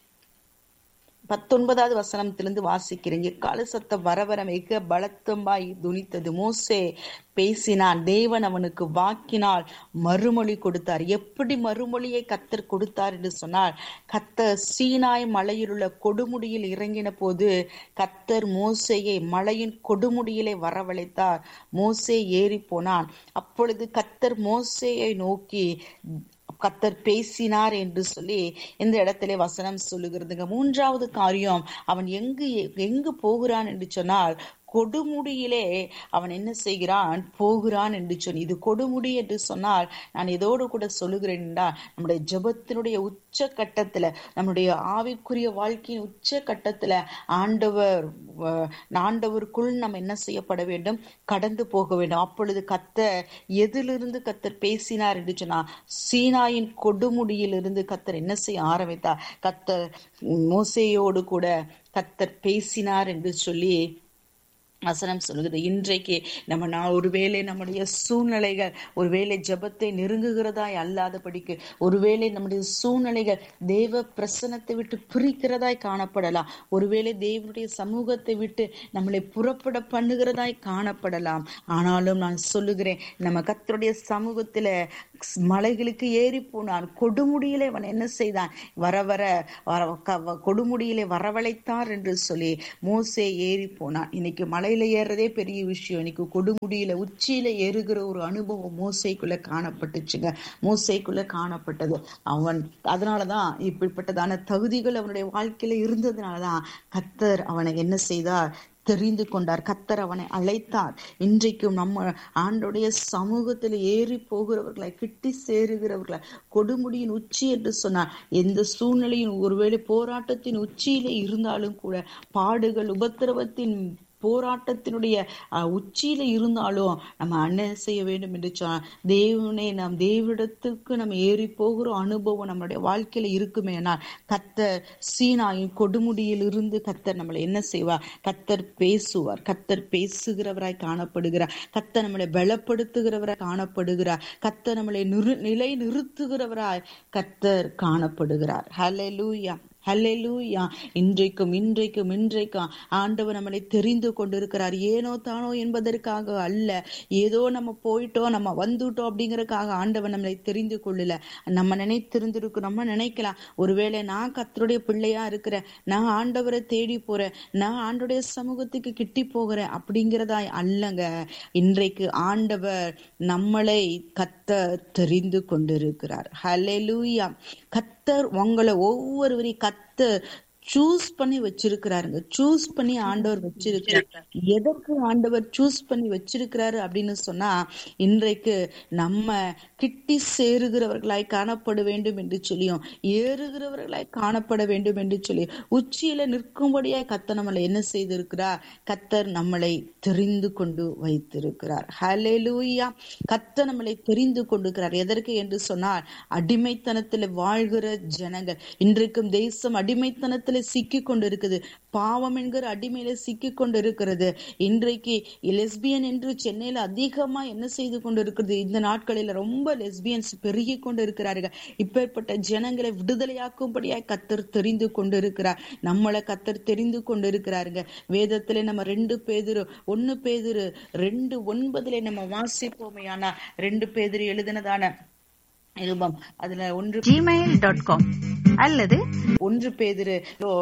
பத்தொன்பதாவது வசனத்திலிருந்து வாசிக்கிறேன் எக்கால சத்தம் வர வர மிக பலத்தம்பாய் துணித்தது மோசே பேசினான் தேவன் அவனுக்கு வாக்கினால் மறுமொழி கொடுத்தார் எப்படி மறுமொழியை கத்தர் கொடுத்தார் என்று சொன்னால் கத்தர் சீனாய் மலையில் உள்ள கொடுமுடியில் இறங்கின போது கத்தர் மோசையை மலையின் கொடுமுடியிலே வரவழைத்தார் மோசே ஏறி போனான் அப்பொழுது கத்தர் மோசையை நோக்கி கத்தர் பேசினார் என்று சொல்லி இந்த இடத்திலே வசனம் சொல்லுகிறதுங்க மூன்றாவது காரியம் அவன் எங்கு எங்கு போகிறான் என்று சொன்னால் கொடுமுடியிலே அவன் என்ன செய்கிறான் போகிறான் என்று சொன்னி இது கொடுமுடி என்று சொன்னால் நான் இதோடு கூட சொல்லுகிறேன் என்றால் நம்முடைய ஜெபத்தினுடைய உச்ச கட்டத்துல நம்முடைய ஆவிக்குரிய வாழ்க்கையின் உச்ச கட்டத்துல ஆண்டவர் அஹ், ஆண்டவருக்குள் நம்ம என்ன செய்யப்பட வேண்டும் கடந்து போக வேண்டும் அப்பொழுது கத்தர் எதிலிருந்து கத்தர் பேசினார் என்று சொன்னா சீனாயின் கொடுமுடியிலிருந்து கத்தர் என்ன செய்ய ஆரம்பித்தார் கத்தர் மோசேயோடு கூட கத்தர் பேசினார் என்று சொல்லி வசனம் சொல்லுகிறது இன்றைக்கு நம்ம நான் ஒருவேளை நம்முடைய சூழ்நிலைகள் ஒருவேளை ஜெபத்தை நெருங்குகிறதாய் அல்லாதபடிக்கு ஒருவேளை நம்முடைய சூழ்நிலைகள் தேவ பிரசனத்தை விட்டு பிரிக்கிறதாய் காணப்படலாம் ஒருவேளை தேவனுடைய சமூகத்தை விட்டு நம்மளை புறப்பட பண்ணுகிறதாய் காணப்படலாம் ஆனாலும் நான் சொல்லுகிறேன் நம்ம கத்தருடைய சமூகத்துல மலைகளுக்கு ஏறி போனான் கொடுமுடியிலே அவன் என்ன செய்தான் வர வர வர க- கொடுமுடியிலே வரவழைத்தார் என்று சொல்லி மோசே ஏறி போனான் இன்னைக்கு மலையில ஏறுறதே பெரிய விஷயம் இன்னைக்கு கொடுமுடியில உச்சியில ஏறுகிற ஒரு அனுபவம் மோசைக்குள்ள காணப்பட்டுச்சுங்க மோசைக்குள்ள காணப்பட்டது அவன் அதனாலதான் இப்படிப்பட்டதான தகுதிகள் அவனுடைய வாழ்க்கையில இருந்ததுனாலதான் கத்தர் அவனை என்ன செய்தார் தெரிந்து கொண்டார் கத்தர் அவனை அழைத்தார் இன்றைக்கும் நம்ம ஆண்டுடைய சமூகத்தில் ஏறி போகிறவர்களை கிட்டி சேருகிறவர்களை கொடுமுடியின் உச்சி என்று சொன்னார் எந்த சூழ்நிலையும் ஒருவேளை போராட்டத்தின் உச்சியிலே இருந்தாலும் கூட பாடுகள் உபத்திரவத்தின் போராட்டத்தினுடைய அஹ், உச்சியில இருந்தாலும் நம்ம என்ன செய்ய வேண்டும் என்று சொன்னால் தேவனை நாம் தேவிடத்துக்கு நம்ம ஏறி போகிற அனுபவம் நம்மளுடைய வாழ்க்கையில இருக்குமே ஆனால் கத்தர் சீனாயின் கொடுமுடியில் இருந்து கத்தர் நம்மளை என்ன செய்வார் கத்தர் பேசுவார் கத்தர் பேசுகிறவராய் காணப்படுகிறார் கத்தர் நம்மளை பலப்படுத்துகிறவராய் காணப்படுகிறார் கத்தர் நம்மளை நிறு நிலை நிறுத்துகிறவராய் கத்தர் காணப்படுகிறார் ஹalleluya ஹல்லேலூயா இன்றைக்கும் இன்றைக்கும் இன்றைக்கும் ஆண்டவர் நம்மளை தெரிந்து கொண்டிருக்கிறார் ஏனோ தானோ என்பதற்காக அல்ல ஏதோ நம்ம போயிட்டோம் நம்ம வந்துட்டோம் அப்படிங்கறதுக்காக ஆண்டவர் நம்மளை தெரிந்து கொள்ளல நம்ம நினைத்திருந்திருக்கும் நம்ம நினைக்கலாம் ஒருவேளை நான் கத்தருடைய பிள்ளையா இருக்கிறேன் நான் ஆண்டவரை தேடி போறேன் நான் ஆண்டவருடைய சமூகத்துக்கு கிட்டி போகிறேன் அப்படிங்கிறதா அல்லங்க இன்றைக்கு ஆண்டவர் நம்மளை கத்த தெரிந்து கொண்டிருக்கிறார் ஹalleluya கத்தர் உங்களை ஒவ்வொருவரையும் கத்தர் சூஸ் பண்ணி வச்சிருக்கிறாருங்க சூஸ் பண்ணி ஆண்டவர் வச்சிருக்கிறார் எதற்கு ஆண்டவர் சூஸ் பண்ணி வச்சிருக்கிறாரு அப்படின்னு சொன்னா இன்றைக்கு நம்ம கிட்டி சேருகிறவர்களாய் காணப்பட வேண்டும் என்று சொல்லியும் ஏறுகிறவர்களாய் காணப்பட வேண்டும் என்று சொல்லி உச்சியில நிற்கும்படியாய் கத்த நம்மளை என்ன செய்திருக்கிறார் கத்தர் நம்மளை தெரிந்து கொண்டு வைத்திருக்கிறார் ஹalleluya கத்த நம்மளை தெரிந்து கொண்டிருக்கிறார் எதற்கு என்று சொன்னால் அடிமைத்தனத்துல வாழ்கிற ஜனங்கள் இன்றைக்கும் தேசம் அடிமைத்தனத்துல சிக்கி கொண்டு இருக்குது பாவம் என்கிற அடிமையில சிக்கி கொண்டு இருக்கிறது இன்றைக்கு லெஸ்பியன் என்று சென்னையில அதிகமா என்ன செய்து கொண்டு இருக்கிறது இந்த நாட்களில ரொம்ப லெஸ்பியன்ஸ் பெருகி கொண்டு இருக்கிறார்கள் இப்பேற்பட்ட ஜனங்களை விடுதலையாக்கும்படியாய் கத்தர் தெரிந்து கொண்டு இருக்கிறார் நம்மளை கத்தர் தெரிந்து கொண்டு இருக்கிறாருங்க வேதத்துல நம்ம ரெண்டு பேதுரு ஒன்னு பேதுரு ரெண்டு ஒன்பதுல நம்ம வாசிப்போமே ஆனா ரெண்டு பேதுரு எழுதினதான நிருபம் அதுல ஒன்று ஜிமெயில் டாட் காம் அல்லது ஒன்று பேதிரு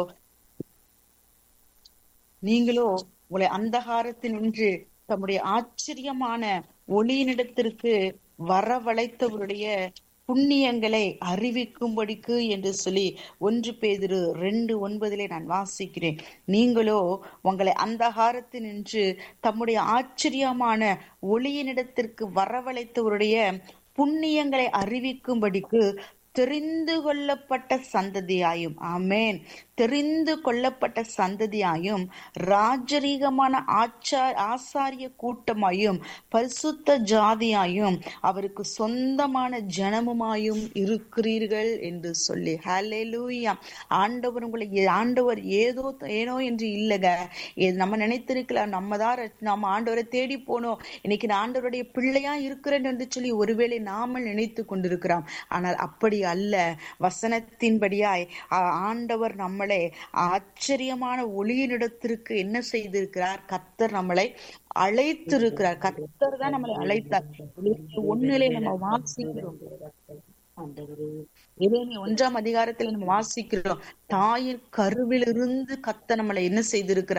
நீங்களோ உங்களை அந்தகாரத்தினின்று தம்முடைய ஆச்சரியமான ஒளியினிடத்திற்கு வரவழைத்தவருடைய புண்ணியங்களை அறிவிக்கும்படிக்கு என்று சொல்லி ஒன்று பேதிரு ரெண்டு ஒன்பதிலே நான் வாசிக்கிறேன் நீங்களோ உங்களை அந்தகாரத்தினின்று தம்முடைய ஆச்சரியமான ஒளியினிடத்திற்கு வரவழைத்தவருடைய புண்ணியங்களை அறிவிக்கும்படிக்கு தெரிந்து கொள்ளப்பட்ட சந்ததியாயும் ஆமேன் தெரிந்து கொள்ளப்பட்ட சந்ததியாயும் ராஜரீகமான ஆச்சா ஆசாரிய கூட்டமாயும் பரிசுத்த ஜாதியாயும் அவருக்கு சொந்தமான ஜனமுமாயும் இருக்கிறீர்கள் என்று சொல்லி ஹalleluya ஆண்டவர் உங்களை ஆண்டவர் ஏதோ ஏனோ என்று இல்லைங்க இது நம்ம நினைத்திருக்கலாம் நம்ம தான் ர- நம்ம ஆண்டவரை தேடி போனோம் இன்னைக்கு நான் ஆண்டவருடைய பிள்ளையா இருக்கிறேன் என்று சொல்லி ஒருவேளை நாம நினைத்து கொண்டிருக்கிறோம் ஆனால் அப்படி அல்ல வசனத்தின்படியாய் ஆ- ஆண்டவர் நம்மளை ஆச்சரியமான ஒளியினிடத்திற்கு என்ன செய்திருக்கிறார் கத்தர் நம்மளை அழைத்திருக்கிறார் கத்தர் தான் நம்மளை அழைத்தார் ஒண்ணுலே நம்ம வாசிக்கிறோம் எரேமியா ஒன்றாம் அதிகாரத்துல நம்ம வாசிக்கிறோம் தாயின் கருவிலிருந்து கத்த நம்மளை என்ன செய்திருக்கிறார்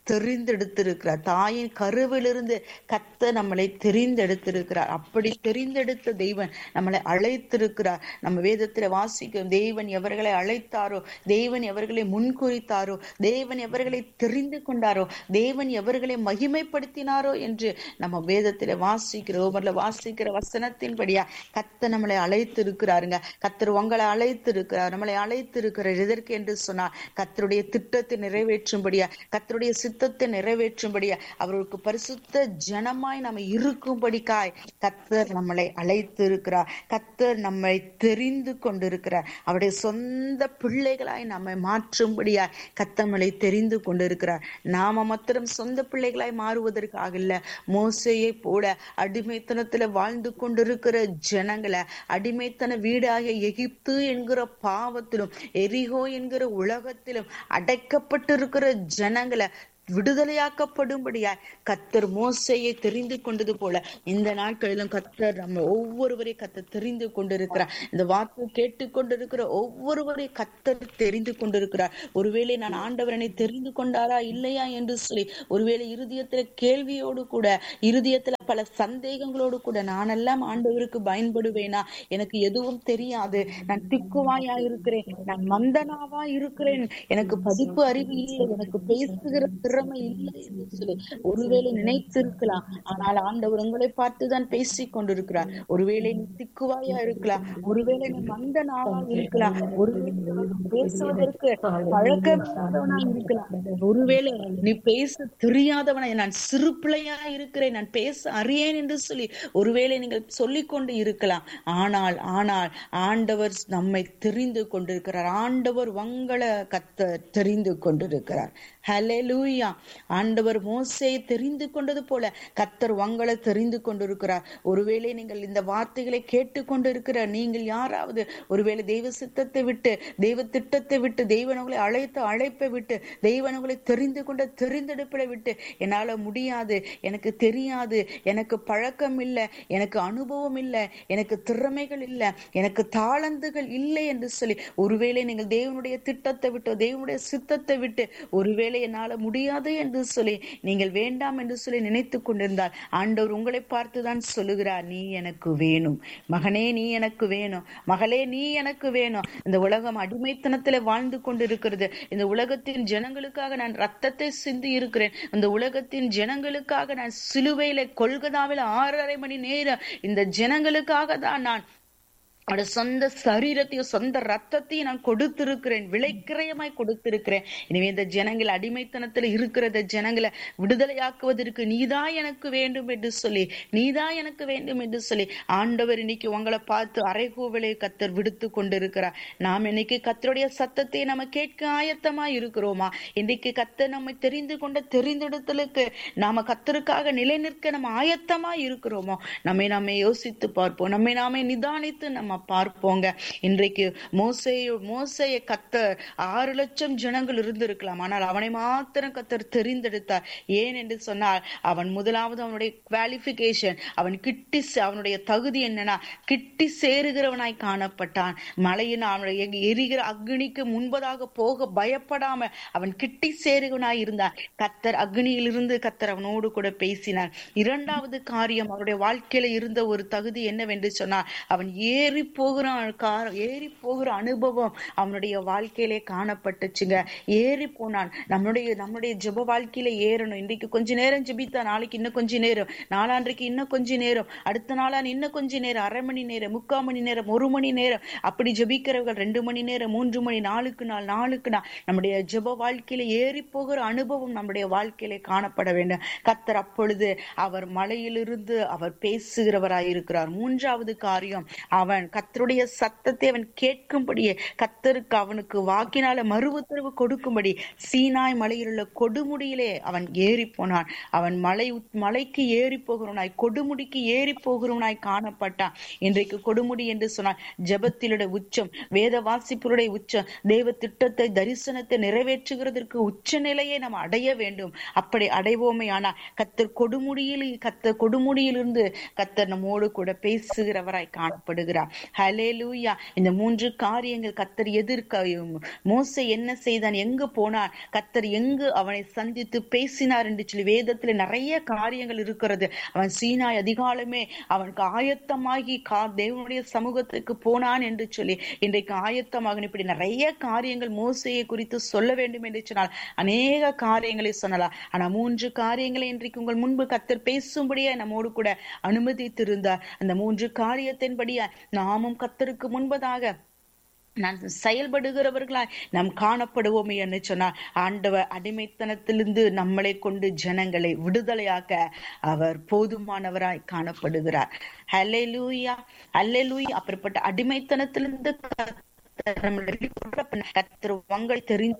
தெரிந்தெடுத்திருக்கிறார் தாயின் கருவிலிருந்து கத்த நம்மளை தெரிந்தெடுத்திருக்கிறார் அப்படி தெரிந்தெடுத்த தெய்வன் நம்மளை அழைத்திருக்கிறார் நம்ம வேதத்துல வாசிக்கும் தேவன் எவர்களை அழைத்தாரோ தேவன் எவர்களை முன்குறித்தாரோ தேவன் எவர்களை தெரிந்து கொண்டாரோ தேவன் எவர்களை மகிமைப்படுத்தினாரோ என்று நம்ம வேதத்துல வாசிக்கிற ஒவ்வொருல வாசிக்கிற வசனத்தின்படியா கத்த நம்மளை அழைத்து இருக்கிறாருங்க கத்தர் உங்களை அழைத்து இருக்கிறார் நம்மளை அழைத்து இருக்கிறார் எதற்கு என்று சொன்னார் கத்தருடைய திட்டத்தை நிறைவேற்றும்படியா கத்தருடைய சித்தத்தை நிறைவேற்றும்படியா அவர்களுக்கு பரிசுத்த ஜனமாய் நம்ம இருக்கும்படிக்காய் கத்தர் நம்மளை அழைத்து இருக்கிறார் கத்தர் நம்மை தெரிந்து கொண்டிருக்கிறார் அவருடைய சொந்த பிள்ளைகளாய் நம்மை மாற்றும்படியாய் கத்தமலை தெரிந்து கொண்டிருக்கிறார் நாம மாத்திரம் சொந்த பிள்ளைகளாய் மாறுவதற்காக இல்ல மோசையை போல அடிமைத்தனத்துல வாழ்ந்து கொண்டிருக்கிற ஜனங்களை அடிமைத்தன வீடாகிய எகிப்து என்கிற பாவத்திலும் எரிகோ என்கிற உலகத்திலும் அடைக்கப்பட்டிருக்கிற ஜனங்களை விடுதலையாக்கப்படும்படியாய் கத்தர் மோசையை தெரிந்து கொண்டது போல இந்த நாட்களிலும் கத்தர் நம்ம ஒவ்வொருவரையும் கத்தர் தெரிந்து கொண்டிருக்கிறார் இந்த வார்த்தை கேட்டுக்கொண்டிருக்கிற ஒவ்வொருவரையும் கத்தர் தெரிந்து கொண்டிருக்கிறார் ஒருவேளை நான் ஆண்டவரனை தெரிந்து கொண்டாரா இல்லையா என்று சொல்லி ஒருவேளை இருதயத்துல கேள்வியோடு கூட இருதயத்துல பல சந்தேகங்களோடு கூட நானெல்லாம் ஆண்டவருக்கு பயன்படுவேனா எனக்கு எதுவும் தெரியாது நான் திக்குவாயா இருக்கிறேன் நான் மந்தனாவா இருக்கிறேன் எனக்கு படிப்பு அறிவு இல்லை எனக்கு பேசுகிற திறமை இல்லை என்று சொல்லி ஒருவேளை நினைத்திருக்கலாம் ஆனால் ஆண்டவர் உங்களை பார்த்துதான் பேசிக் கொண்டிருக்கிறார் ஒருவேளை நீ திக்குவாயா இருக்கலாம் ஒருவேளை நீ மந்தனாவா இருக்கலாம் ஒருவேளை உனக்கு பேசுவதற்கு பழக்கமானவனா இருக்கலாம் ஒருவேளை நீ பேச தெரியாதவனா நான் சிறு பிள்ளையா இருக்கிறேன் நான் பேச அறியேன் என்று சொல்லி ஒருவேளை நீங்கள் சொல்லிக் கொண்டு இருக்கலாம் ஆனால் ஆனால் ஆண்டவர் நம்மை தெரிந்து கொண்டிருக்கிறார் ஆண்டவர் உங்களை கத்த தெரிந்து கொண்டிருக்கிறார் ஹalleluya ஆண்டவர் மோசையை தெரிந்து கொண்டது போல கத்தர் உங்களை தெரிந்து கொண்டிருக்கிறார் ஒருவேளை நீங்கள் இந்த வார்த்தைகளை கேட்டுக்கொண்டிருக்கிற நீங்கள் யாராவது ஒருவேளை தெய்வ சித்தத்தை விட்டு தெய்வ திட்டத்தை விட்டு தெய்வனங்களை அழைத்த அழைப்பை விட்டு தெய்வனங்களை தெரிந்து கொண்ட தெரிந்தெடுப்பை விட்டு என்னால முடியாது எனக்கு தெரியாது எனக்கு பழக்கம் இல்லை எனக்கு அனுபவம் இல்லை எனக்கு திறமைகள் இல்லை எனக்கு தாளந்துகள் இல்லை என்று சொல்லி ஒருவேளை நீங்கள் தேவனுடைய திட்டத்தை விட்டு தேவனுடைய சித்தத்தை விட்டு ஒருவேளை என்னால முடியாது என்று சொல்லி நீங்கள் வேண்டாம் என்று சொல்லி நினைத்து கொண்டிருந்தால் ஆண்டவர் உங்களை பார்த்துதான் சொல்லுகிறார் நீ எனக்கு வேணும் மகனே நீ எனக்கு வேணும் மகளே நீ எனக்கு வேணும் இந்த உலகம் அடிமைத்தனத்துல வாழ்ந்து கொண்டிருக்கிறது இந்த உலகத்தின் ஜனங்களுக்காக நான் ரத்தத்தை சிந்தி இருக்கிறேன் இந்த உலகத்தின் ஜனங்களுக்காக நான் சிலுவையில கொல்கதாவில் ஆறரை மணி நேரம் இந்த ஜனங்களுக்காக தான் நான் அவருடைய சொந்த சரீரத்தையும் சொந்த ரத்தத்தையும் நான் கொடுத்திருக்கிறேன் விலைக்கிரயமாய் கொடுத்திருக்கிறேன் எனவே இந்த ஜனங்கள் அடிமைத்தனத்துல இருக்கிற ஜனங்களை விடுதலையாக்குவதற்கு நீதான் எனக்கு வேண்டும் என்று சொல்லி நீதான் எனக்கு வேண்டும் என்று சொல்லி ஆண்டவர் இன்னைக்கு உங்களை பார்த்து அரைகூவலை கத்தர் விடுத்து கொண்டிருக்கிறார் நாம் இன்னைக்கு கத்தருடைய சத்தத்தை நம்ம கேட்க ஆயத்தமா இருக்கிறோமா இன்னைக்கு கத்தர் நம்மை தெரிந்து கொண்ட தெரிந்தெடுத்தலுக்கு நாம கத்தருக்காக நிலை நிற்க நம்ம ஆயத்தமா இருக்கிறோமோ நம்மை நாமே யோசித்து பார்ப்போம் நம்மை நாமே நிதானித்து நம்ம பார்ப்போங்க இன்றைக்கு மோசைய மோசைய கத்தர் ஆறு லட்சம் ஜனங்கள் இருந்திருக்கலாம் ஆனால் அவனை மாத்திரம் கத்தர் தெரிந்தெடுத்தார் ஏன் என்று சொன்னால் அவன் முதலாவது அவனுடைய குவாலிபிகேஷன் அவன் கிட்டி சே- அவனுடைய தகுதி என்னன்னா கிட்டி சேருகிறவனாய் காணப்பட்டான் மலையின் அவனுடைய எரிகிற அக்னிக்கு முன்பதாக போக பயப்படாம அவன் கிட்டி சேருகிறவனாய் இருந்தான் கத்தர் அக்னியிலிருந்து கத்தர் அவனோடு கூட பேசினார் இரண்டாவது காரியம் அவருடைய வாழ்க்கையில இருந்த ஒரு தகுதி என்னவென்று சொன்னால் அவன் ஏறி போகிற கார ஏறி போகிற அனுபவம் அவனுடைய வாழ்க்கையிலே காணப்பட்டுச்சுங்க ஏறி போனான் நம்மளுடைய நம்முடைய ஜெப வாழ்க்கையில ஏறணும் இன்றைக்கு கொஞ்ச நேரம் ஜெபித்தா நாளைக்கு இன்னும் கொஞ்ச நேரம் நாளான்றைக்கு இன்னும் கொஞ்ச நேரம் அடுத்த நாளான் இன்னும் கொஞ்ச நேரம் அரை மணி நேரம் முக்கால் மணி நேரம் ஒரு மணி நேரம் அப்படி ஜெபிக்கிறவர்கள் ரெண்டு மணி நேரம் மூன்று மணி நாளுக்கு நாள் நாளுக்கு நாள் நம்முடைய ஜெப வாழ்க்கையில ஏறி போகிற அனுபவம் நம்முடைய வாழ்க்கையிலே காணப்பட வேண்டும் கத்தர் அப்பொழுது அவர் மலையிலிருந்து அவர் பேசுகிறவராய் இருக்கிறார் மூன்றாவது காரியம் அவன் கத்தருடைய சத்தத்தை அவன் கேட்கும்படியே கத்தருக்கு அவனுக்கு வாக்கினால மறு உத்தரவு கொடுக்கும்படி சீனாய் மலையில் உள்ள கொடுமுடியிலே அவன் ஏறி போனான் அவன் மலை உத்- மலைக்கு ஏறி போகிறவனாய் கொடுமுடிக்கு ஏறி போகிறவனாய் காணப்பட்டான் இன்றைக்கு கொடுமுடி என்று சொன்னால் ஜெபத்திலுடைய உச்சம் வேத வாசிப்புடைய உச்சம் தேவ திட்டத்தை தரிசனத்தை நிறைவேற்றுகிறதற்கு உச்ச நிலையை நாம் அடைய வேண்டும் அப்படி அடைவோமே ஆனா கத்தர் கொடுமுடியில் கத்தர் கொடுமுடியிலிருந்து கத்தர் நம்மோடு கூட பேசுகிறவராய் காணப்படுகிறார் ஹலேலூயா இந்த மூன்று காரியங்கள் கத்தர் எதிர்க்க மோசே என்ன செய்தான் எங்கு போனான் கத்தர் எங்கு அவனை சந்தித்து பேசினார் என்று சொல்லி வேதத்துல நிறைய காரியங்கள் இருக்கிறது அவன் சீனாய் அதிகாலமே அவனுக்கு ஆயத்தமாகி கா தேவனுடைய சமூகத்துக்கு போனான் என்று சொல்லி இன்றைக்கு ஆயத்தமாக இப்படி நிறைய காரியங்கள் மோசையை குறித்து சொல்ல வேண்டும் என்று சொன்னால் அநேக காரியங்களை சொல்லலாம் ஆனா மூன்று காரியங்களை இன்றைக்கு உங்கள் முன்பு கத்தர் பேசும்படியா நம்மோடு கூட அனுமதித்திருந்தார் அந்த மூன்று காரியத்தின்படியா நாமும் கத்தருக்கு முன்பதாக நான் செயல்படுகிறவர்களாய் நாம் காணப்படுவோமே என்று சொன்னார் ஆண்டவர் அடிமைத்தனத்திலிருந்து நம்மளை கொண்டு ஜனங்களை விடுதலையாக்க அவர் போதுமானவராய் காணப்படுகிறார் ஹலே லூயா அல்லே லூயா அப்படிப்பட்ட அடிமைத்தனத்திலிருந்து கத்திர உங்களை தெரிந்து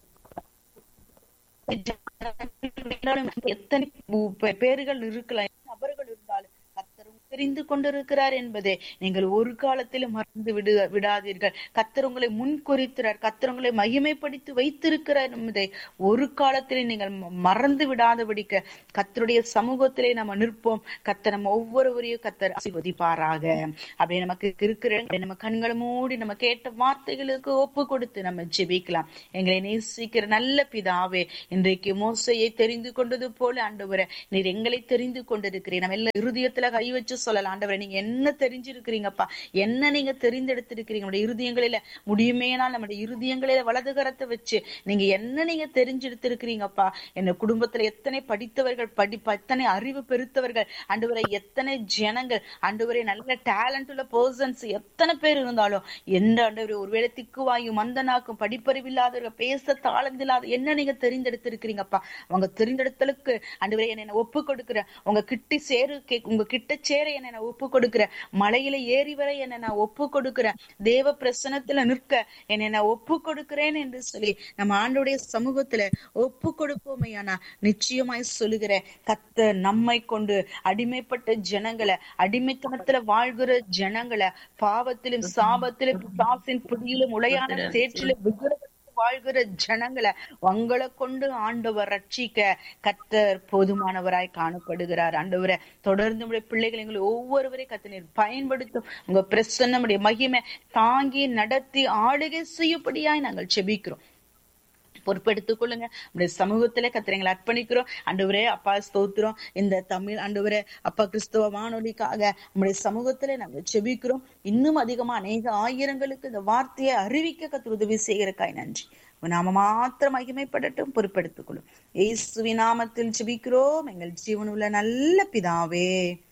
எத்தனை பேர்கள் இருக்கலாம் நபர்கள் இருந்தாலும் கத்தரும் தெரிந்து கொண்டிருக்கிறார் என்பதை நீங்கள் ஒரு காலத்திலும் மறந்து விடு விடாதீர்கள் கத்தர் உங்களை முன்குறிக்கிறார் கத்தர் உங்களை மகிமைப்படுத்தி வைத்திருக்கிறார் என்பதை ஒரு காலத்திலே நீங்கள் மறந்து விடாதபடிக்க கத்தருடைய சமூகத்திலே நம்ம நிற்போம் கத்தர் நம்ம ஒவ்வொருவரையும் கத்தர் ஆசிர்வதிப்பாராக அப்படி நமக்கு இருக்கிற நம்ம கண்களை மூடி நம்ம கேட்ட வார்த்தைகளுக்கு ஒப்பு கொடுத்து நம்ம ஜெபிக்கலாம் எங்களை நேசிக்கிற நல்ல பிதாவே இன்றைக்கு மோசையை தெரிந்து கொண்டது போல ஆண்டவரை நீர் எங்களை தெரிந்து கொண்டிருக்கிறீர் நம்ம எல்லாம் இருதயத்துல கை வச்சு சொல்லலாம் ஆண்டவரை நீங்க என்ன தெரிஞ்சிருக்கிறீங்கப்பா என்ன நீங்க தெரிந்தெடுத்திருக்கிறீங்க நம்முடைய இருதயங்களில முடியுமேனால் நம்முடைய இருதயங்களில வலது கரத்தை வச்சு நீங்க என்ன நீங்க தெரிஞ்செடுத்திருக்கிறீங்கப்பா என்ன குடும்பத்துல எத்தனை படித்தவர்கள் படி எத்தனை அறிவு பெருத்தவர்கள் ஆண்டவரை எத்தனை ஜனங்கள் ஆண்டவரை நல்ல டேலண்ட் உள்ள பர்சன்ஸ் எத்தனை பேர் இருந்தாலும் எந்த ஆண்டவரை ஒருவேளை திக்குவாயும் மந்தனாக்கும் படிப்பறிவில்லாதவர்கள் பேச தாளந்தில்லாத என்ன நீங்க தெரிந்தெடுத்திருக்கிறீங்கப்பா அவங்க தெரிந்தெடுத்தலுக்கு ஆண்டவரை என்ன ஒப்பு கொடுக்குற உங்க கிட்டி சேரு உங்க கிட்ட சேர என்ன நான் ஒப்பு கொடுக்கிறேன் மலையில ஏறி வரை என்ன நான் ஒப்பு கொடுக்கிறேன் தேவ பிரசனத்துல நிற்க என்னை நான் ஒப்பு கொடுக்கிறேன் என்று சொல்லி நம்ம ஆண்டுடைய சமூகத்துல ஒப்பு கொடுப்போமையானா நிச்சயமாய் சொல்லுகிறேன் கத்த நம்மை கொண்டு அடிமைப்பட்ட ஜனங்களை அடிமைத்தனத்துல வாழ்கிற ஜனங்களை பாவத்திலும் சாபத்திலும் பிசாசின் பிடியிலும் உளையான சேற்றிலும் விக்கிரக வாழ்கிற ஜனங்களை உங்களை கொண்டு ஆண்டவர் ரட்சிக்க கத்தர் போதுமானவராய் காணப்படுகிறார் ஆண்டவரை தொடர்ந்து உடைய பிள்ளைகள் எங்களை ஒவ்வொருவரை கத்தனீர் பயன்படுத்தும் உங்க பிரசன்னமுடைய மகிமை தாங்கி நடத்தி ஆளுகை செய்யப்படியாய் நாங்கள் செபிக்கிறோம் பொறுப்பெடுத்துக் கொள்ளுங்க நம்முடைய சமூகத்துல கத்திரங்களை அர்ப்பணிக்கிறோம் அண்டுவரே அப்பா ஸ்தோத்திரம் இந்த தமிழ் அண்டுவரே அப்பா கிறிஸ்தவ வானொலிக்காக நம்முடைய சமூகத்துல நாங்க செபிக்கிறோம் இன்னும் அதிகமா அநேக ஆயிரங்களுக்கு இந்த வார்த்தையை அறிவிக்க கத்து உதவி செய்கிறக்காய் நன்றி நாம மாத்திரம் மகிமைப்படட்டும் பொறுப்பெடுத்துக் கொள்ளும் ஏசுவி நாமத்தில் ஜெபிக்கிறோம் எங்கள் ஜீவனுள்ள நல்ல பிதாவே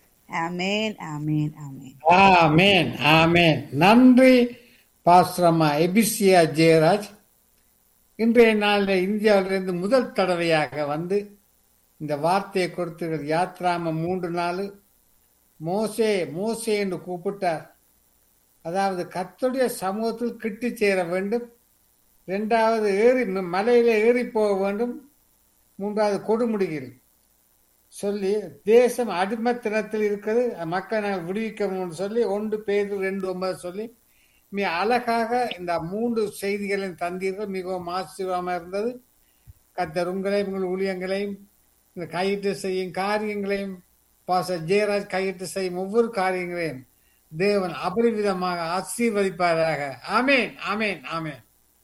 ஆமேன் ஆமேன் ஆமேன் ஆமேன் ஆமேன் நன்றி பாஸ்ரமா எபிசியா ஜெயராஜ் இன்றைய நாளில் இந்தியாவிலிருந்து முதல் தடவையாக வந்து இந்த வார்த்தையை கொடுத்திருக்கிற யாத்ராம மூன்று நாள் மோசே மோசே என்று கூப்பிட்டார் அதாவது கர்த்தருடைய சமூகத்தில் கிட்டி சேர வேண்டும் இரண்டாவது ஏறி மலையில ஏறி போக வேண்டும் மூன்றாவது கொடுமுடியில் சொல்லி தேசம் அடிமத்தனத்தில் இருக்கிறது மக்களை நாங்கள் விடுவிக்கணும்னு சொல்லி ஒன்று பேர் ரெண்டு ஒன்பது சொல்லி மிக அழகாக இந்த மூன்று செய்திகளின் தந்தீர்கள் மிகவும் ஆச்சரியமாக இருந்தது கத்தர் உங்களையும் உங்கள் ஊழியங்களையும் இந்த கையிட்டு செய்யும் காரியங்களையும் பாச ஜெயராஜ் கையிட்டு செய்யும் ஒவ்வொரு காரியங்களையும் தேவன் அபரிவிதமாக ஆசீர்வதிப்பாராக ஆமேன் ஆமேன் ஆமேன்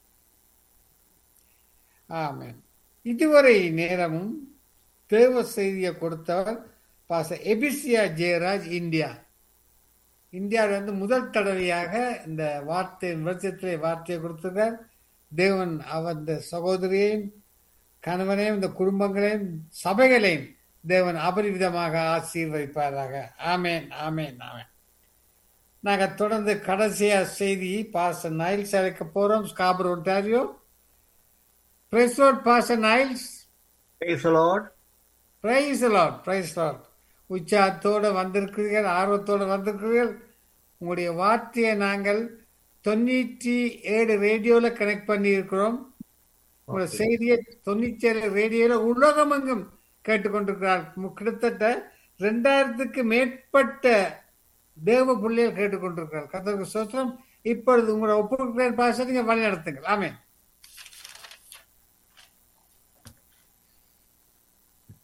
ஆமேன் இதுவரை நேரமும் தேவ செய்தியை கொடுத்தவர் பாச எபிசியா ஜெயராஜ் இந்தியா இந்தியாவில் வந்து முதல் தடவையாக இந்த வார்த்தை வெளிச்சத்திலே வார்த்தையை கொடுத்திருக்கார் தேவன் அவர் இந்த சகோதரியையும் கணவனையும் இந்த குடும்பங்களையும் சபைகளையும் தேவன் அபரிவிதமாக ஆசீர்வதிப்பாராக ஆமேன் ஆமேன் ஆமேன் நாங்கள் தொடர்ந்து கடைசியா செய்தி பாச நைல்ஸ் அழைக்க போறோம் Scarborough Ontario praise lord pastor Niles Praise the Lord. Praise lord praise lord உற்சாகத்தோடு வந்திருக்கிறீர்கள் ஆர்வத்தோடு வந்திருக்கிறீர்கள் உங்களுடைய வார்த்தையை நாங்கள் தொண்ணூற்றி ஏழு ரேடியோவில் கனெக்ட் பண்ணி இருக்கிறோம் உங்களுடைய செய்தியை தொண்ணூற்றி ஏழு ரேடியோவில் உலகமெங்கும் கேட்டுக்கொண்டிருக்கிறார் கிட்டத்தட்ட ரெண்டாயிரத்துக்கு மேற்பட்ட தேவ பிள்ளைகள் கேட்டுக்கொண்டிருக்கிறார் கத்தருக்கு சோத்திரம் இப்பொழுது உங்களோட ஒப்புக்கிற பாச நீங்க வழி நடத்துங்கள் ஆமே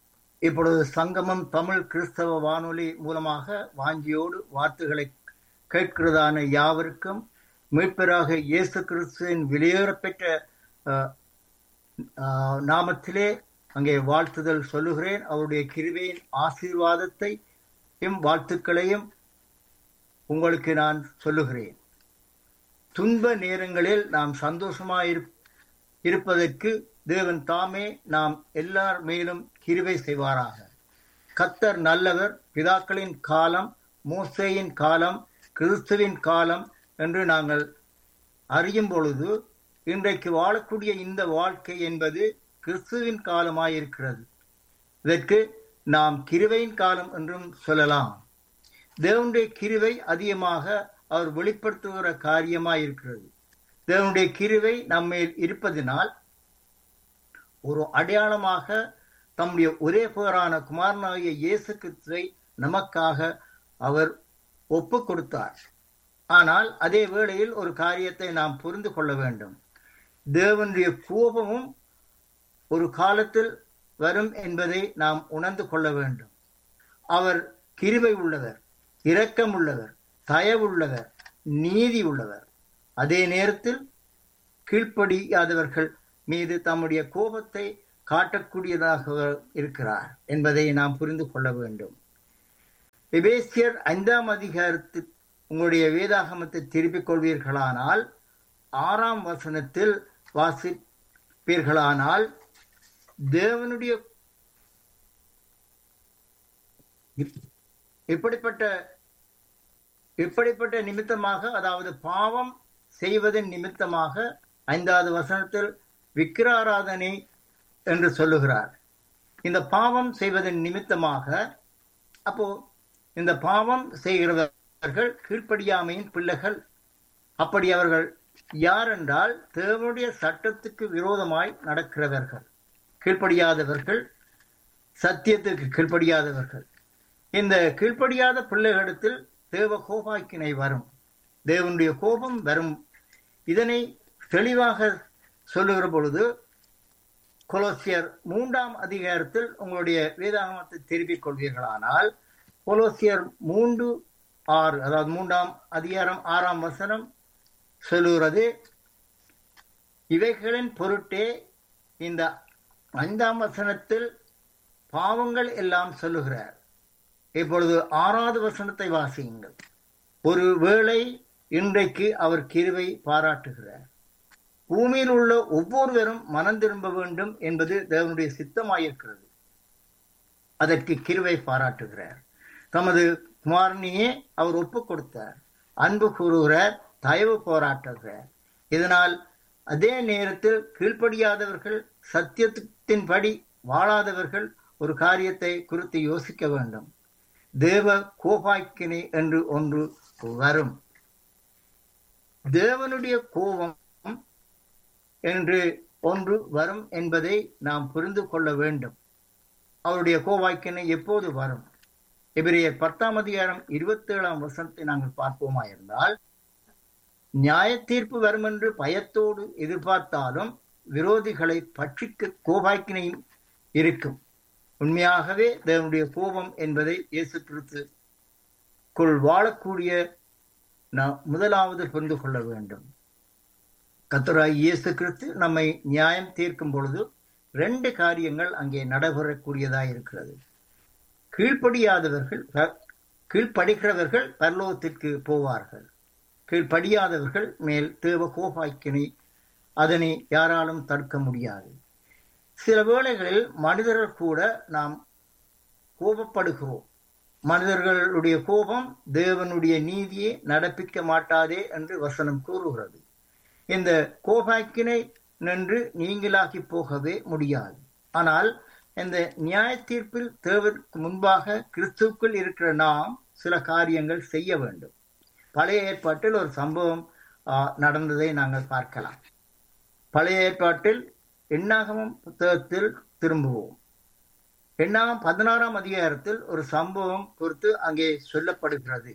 இப்பொழுது சங்கமம் தமிழ் கிறிஸ்தவ வானொலி மூலமாக வாஞ்சியோடு வார்த்தைகளை கேட்கிறதான யாவருக்கும் மீட்பராக இயேசு கிறிஸ்துவின் வெளியேறப்பெற்ற அஹ், ஆஹ், நாமத்திலே அங்கே வாழ்த்துதல் சொல்லுகிறேன் அவருடைய கிருபையின் ஆசீர்வாதத்தை எம் வாழ்த்துக்களையும் உங்களுக்கு நான் சொல்லுகிறேன் துன்ப நேரங்களில் நாம் சந்தோஷமாய் இருப்- இருப்பதற்கு தேவன் தாமே நாம் எல்லார் மேலும் கிருபை செய்வாராக கத்தர் நல்லவர் பிதாக்களின் காலம் மோசேயின் காலம் கிறிஸ்துவின் காலம் என்று நாங்கள் அறியும் பொழுது இன்றைக்கு வாழக்கூடிய இந்த வாழ்க்கை என்பது கிறிஸ்துவின் காலமாயிருக்கிறது இதற்கு நாம் கிருபையின் காலம் என்றும் சொல்லலாம் தேவனுடைய கிருவை அதிகமாக அவர் வெளிப்படுத்துகிற காரியமாயிருக்கிறது தேவனுடைய கிருவை நம்மேல் இருப்பதினால் ஒரு அடையாளமாக தம்முடைய ஒரே பேரான குமாரனாகிய இயேசு கிறிஸ்துவை நமக்காக அவர் ஒப்பு கொடுத்தார் ஆனால் அதே வேளையில் ஒரு காரியத்தை நாம் புரிந்து கொள்ள வேண்டும் தேவனுடைய கோபமும் ஒரு காலத்தில் வரும் என்பதை நாம் உணர்ந்து கொள்ள வேண்டும் அவர் கிருபை உள்ளவர் இரக்கம் உள்ளவர் தயவுள்ளவர் நீதி உள்ளவர் அதே நேரத்தில் கீழ்ப்படியாதவர்கள் மீது தம்முடைய கோபத்தை காட்டக்கூடியதாக இருக்கிறார் என்பதை நாம் புரிந்து கொள்ள வேண்டும் எபேசியர் ஐந்தாம் அதிகாரத்தில் உங்களுடைய வேதாகமத்தை திருப்பிக் கொள்வீர்களானால் ஆறாம் வசனத்தில் வாசிப்பீர்களானால் தேவனுடைய இப்- இப்படிப்பட்ட இப்படிப்பட்ட நிமித்தமாக அதாவது பாவம் செய்வதன் நிமித்தமாக ஐந்தாவது வசனத்தில் விக்கிராராதனை என்று சொல்லுகிறார் இந்த பாவம் செய்வதன் நிமித்தமாக அப்போ இந்த பாவம் செய்கிறவர்கள் கீழ்ப்படியாமையின் பிள்ளைகள் அப்படி அவர்கள் யார் என்றால் தேவனுடைய சட்டத்துக்கு விரோதமாய் நடக்கிறவர்கள் கீழ்ப்படியாதவர்கள் சத்தியத்துக்கு கீழ்ப்படியாதவர்கள் இந்த கீழ்ப்படியாத பிள்ளைகளிடத்தில் தேவ கோபாக்கினை வரும் தேவனுடைய கோபம் வரும் இதனை தெளிவாக சொல்லுகிற பொழுது கொலோசியர் மூன்றாம் அதிகாரத்தில் உங்களுடைய வேதாகமத்தை திருப்பிக் கொள்வீர்களானால் கொலோசியர் மூன்று ஆறு அதாவது மூன்றாம் அதிகாரம் ஆறாம் வசனம் சொல்லுகிறது இவைகளின் பொருட்டே இந்த ஐந்தாம் வசனத்தில் பாவங்கள் எல்லாம் சொல்லுகிறார் இப்பொழுது ஆறாவது வசனத்தை வாசியுங்கள் ஒரு வேளை இன்றைக்கு அவர் கிருவை பாராட்டுகிறார் பூமியில் உள்ள ஒவ்வொருவரும் மனம் திரும்ப வேண்டும் என்பது தேவனுடைய சித்தமாயிருக்கிறது அதற்கு கிருவை பாராட்டுகிறார் தமது குமாரனையே அவர் ஒப்பு கொடுத்தார் அன்பு கூறுகிறார் தயவு போராட்டுகிறார் இதனால் அதே நேரத்தில் கீழ்ப்படியாதவர்கள் சத்தியத்தின்படி வாழாதவர்கள் ஒரு காரியத்தை குறித்து யோசிக்க வேண்டும் தேவ கோபாக்கினை என்று ஒன்று வரும் தேவனுடைய கோபம் என்று ஒன்று வரும் என்பதை நாம் புரிந்து கொள்ள வேண்டும் அவருடைய கோவாக்கினை எப்போது வரும் எபிரேயர் பத்தாம் அதிகாரம் இருபத்தி ஏழாம் வசனத்தை நாங்கள் பார்ப்போமா இருந்தால் நியாய தீர்ப்பு வரும் என்று பயத்தோடு எதிர்பார்த்தாலும் விரோதிகளை பட்சிக்க கோபாக்கினையும் இருக்கும் உண்மையாகவே தேவனுடைய கோபம் என்பதை இயேசு கிறிஸ்துக்குள் வாழக்கூடிய நாம் முதலாவது புரிந்து கொள்ள வேண்டும் கத்தராய் இயேசு கிறிஸ்து நம்மை நியாயம் தீர்க்கும் பொழுது ரெண்டு காரியங்கள் அங்கே நடைபெறக்கூடியதாக இருக்கிறது கீழ்ப்படியாதவர்கள் ப- கீழ்ப்படுகிறவர்கள் பரலோகத்திற்கு போவார்கள் கீழ்ப்படியாதவர்கள் மேல் தேவ கோபாக்கினை அதனை யாராலும் தடுக்க முடியாது சில வேளைகளில் மனிதர்கள் கூட நாம் கோபப்படுகிறோம் மனிதர்களுடைய கோபம் தேவனுடைய நீதியை நடப்பிக்க மாட்டாதே என்று வசனம் கூறுகிறது இந்த கோபாக்கினை நின்று நீங்களாகி போகவே முடியாது ஆனால் இந்த நியாய தீர்ப்பில் தேவனுக்கு முன்பாக கிறிஸ்துவுக்குள் இருக்கிற நாம் சில காரியங்கள் செய்ய வேண்டும் பழைய ஏற்பாட்டில் ஒரு சம்பவம் ஆ, நடந்ததை நாங்கள் பார்க்கலாம் பழைய ஏற்பாட்டில் எண்ணாகமம் புத்தகத்தில் திரும்புவோம் எண்ணாகம் பதினாறாம் அதிகாரத்தில் ஒரு சம்பவம் குறித்து அங்கே சொல்லப்படுகிறது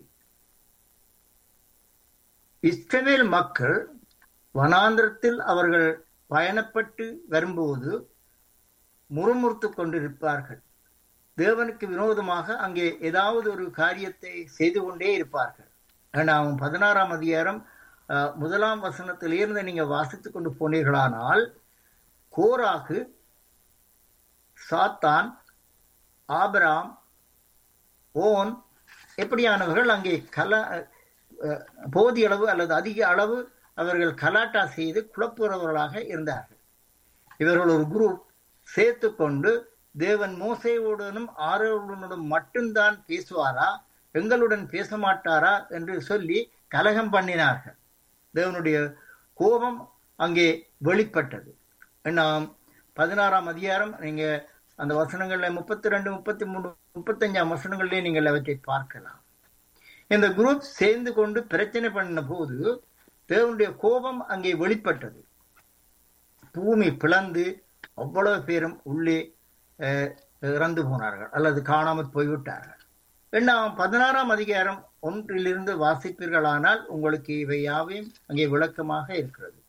இஸ்ரவேல் மக்கள் வனாந்திரத்தில் அவர்கள் பயணப்பட்டு வரும்போது முறுமுறுத்து கொண்டிருப்பார்கள் தேவனுக்கு விரோதமாக அங்கே ஏதாவது ஒரு காரியத்தை செய்து கொண்டே இருப்பார்கள் நாம் பதினாறாம் அதிகாரம் அஹ், முதலாம் வசனத்திலிருந்து நீங்க வாசித்துக் கொண்டு போனீர்களானால் கோராகு சாத்தான் ஆபிராம் ஓன் எப்படியானவர்கள் அங்கே கலா அஹ், போதிய அளவு அல்லது அதிக அளவு அவர்கள் கலாட்டா செய்து குழப்புறவர்களாக இருந்தார்கள் இவர்கள் ஒரு குரூப் சேர்த்து கொண்டு தேவன் மோசையுடனும் ஆரோனுடனும் மட்டும்தான் பேசுவாரா எங்களுடன் பேச மாட்டாரா என்று சொல்லி கலகம் பண்ணினார்கள் தேவனுடைய கோபம் அங்கே வெளிப்பட்டது நாம் பதினாறாம் அதிகாரம் நீங்க அந்த வசனங்கள்ல முப்பத்தி ரெண்டு முப்பத்தி மூணு முப்பத்தஞ்சாம் வசனங்கள்லயே நீங்கள் அவற்றை பார்க்கலாம் இந்த குரூப் சேர்ந்து கொண்டு பிரச்சனை பண்ணின போது தேவனுடைய கோபம் அங்கே வெளிப்பட்டது பூமி பிளந்து அவ்வளவு பேரும் உள்ளே அஹ், இறந்து போனார்கள் அல்லது காணாமல் போய்விட்டார்கள் எண்ணாம் பதினாறாம் அதிகாரம் ஒன்றிலிருந்து வாசிப்பீர்களானால் உங்களுக்கு இவை யாவையும் அங்கே விளக்கமாக இருக்கிறது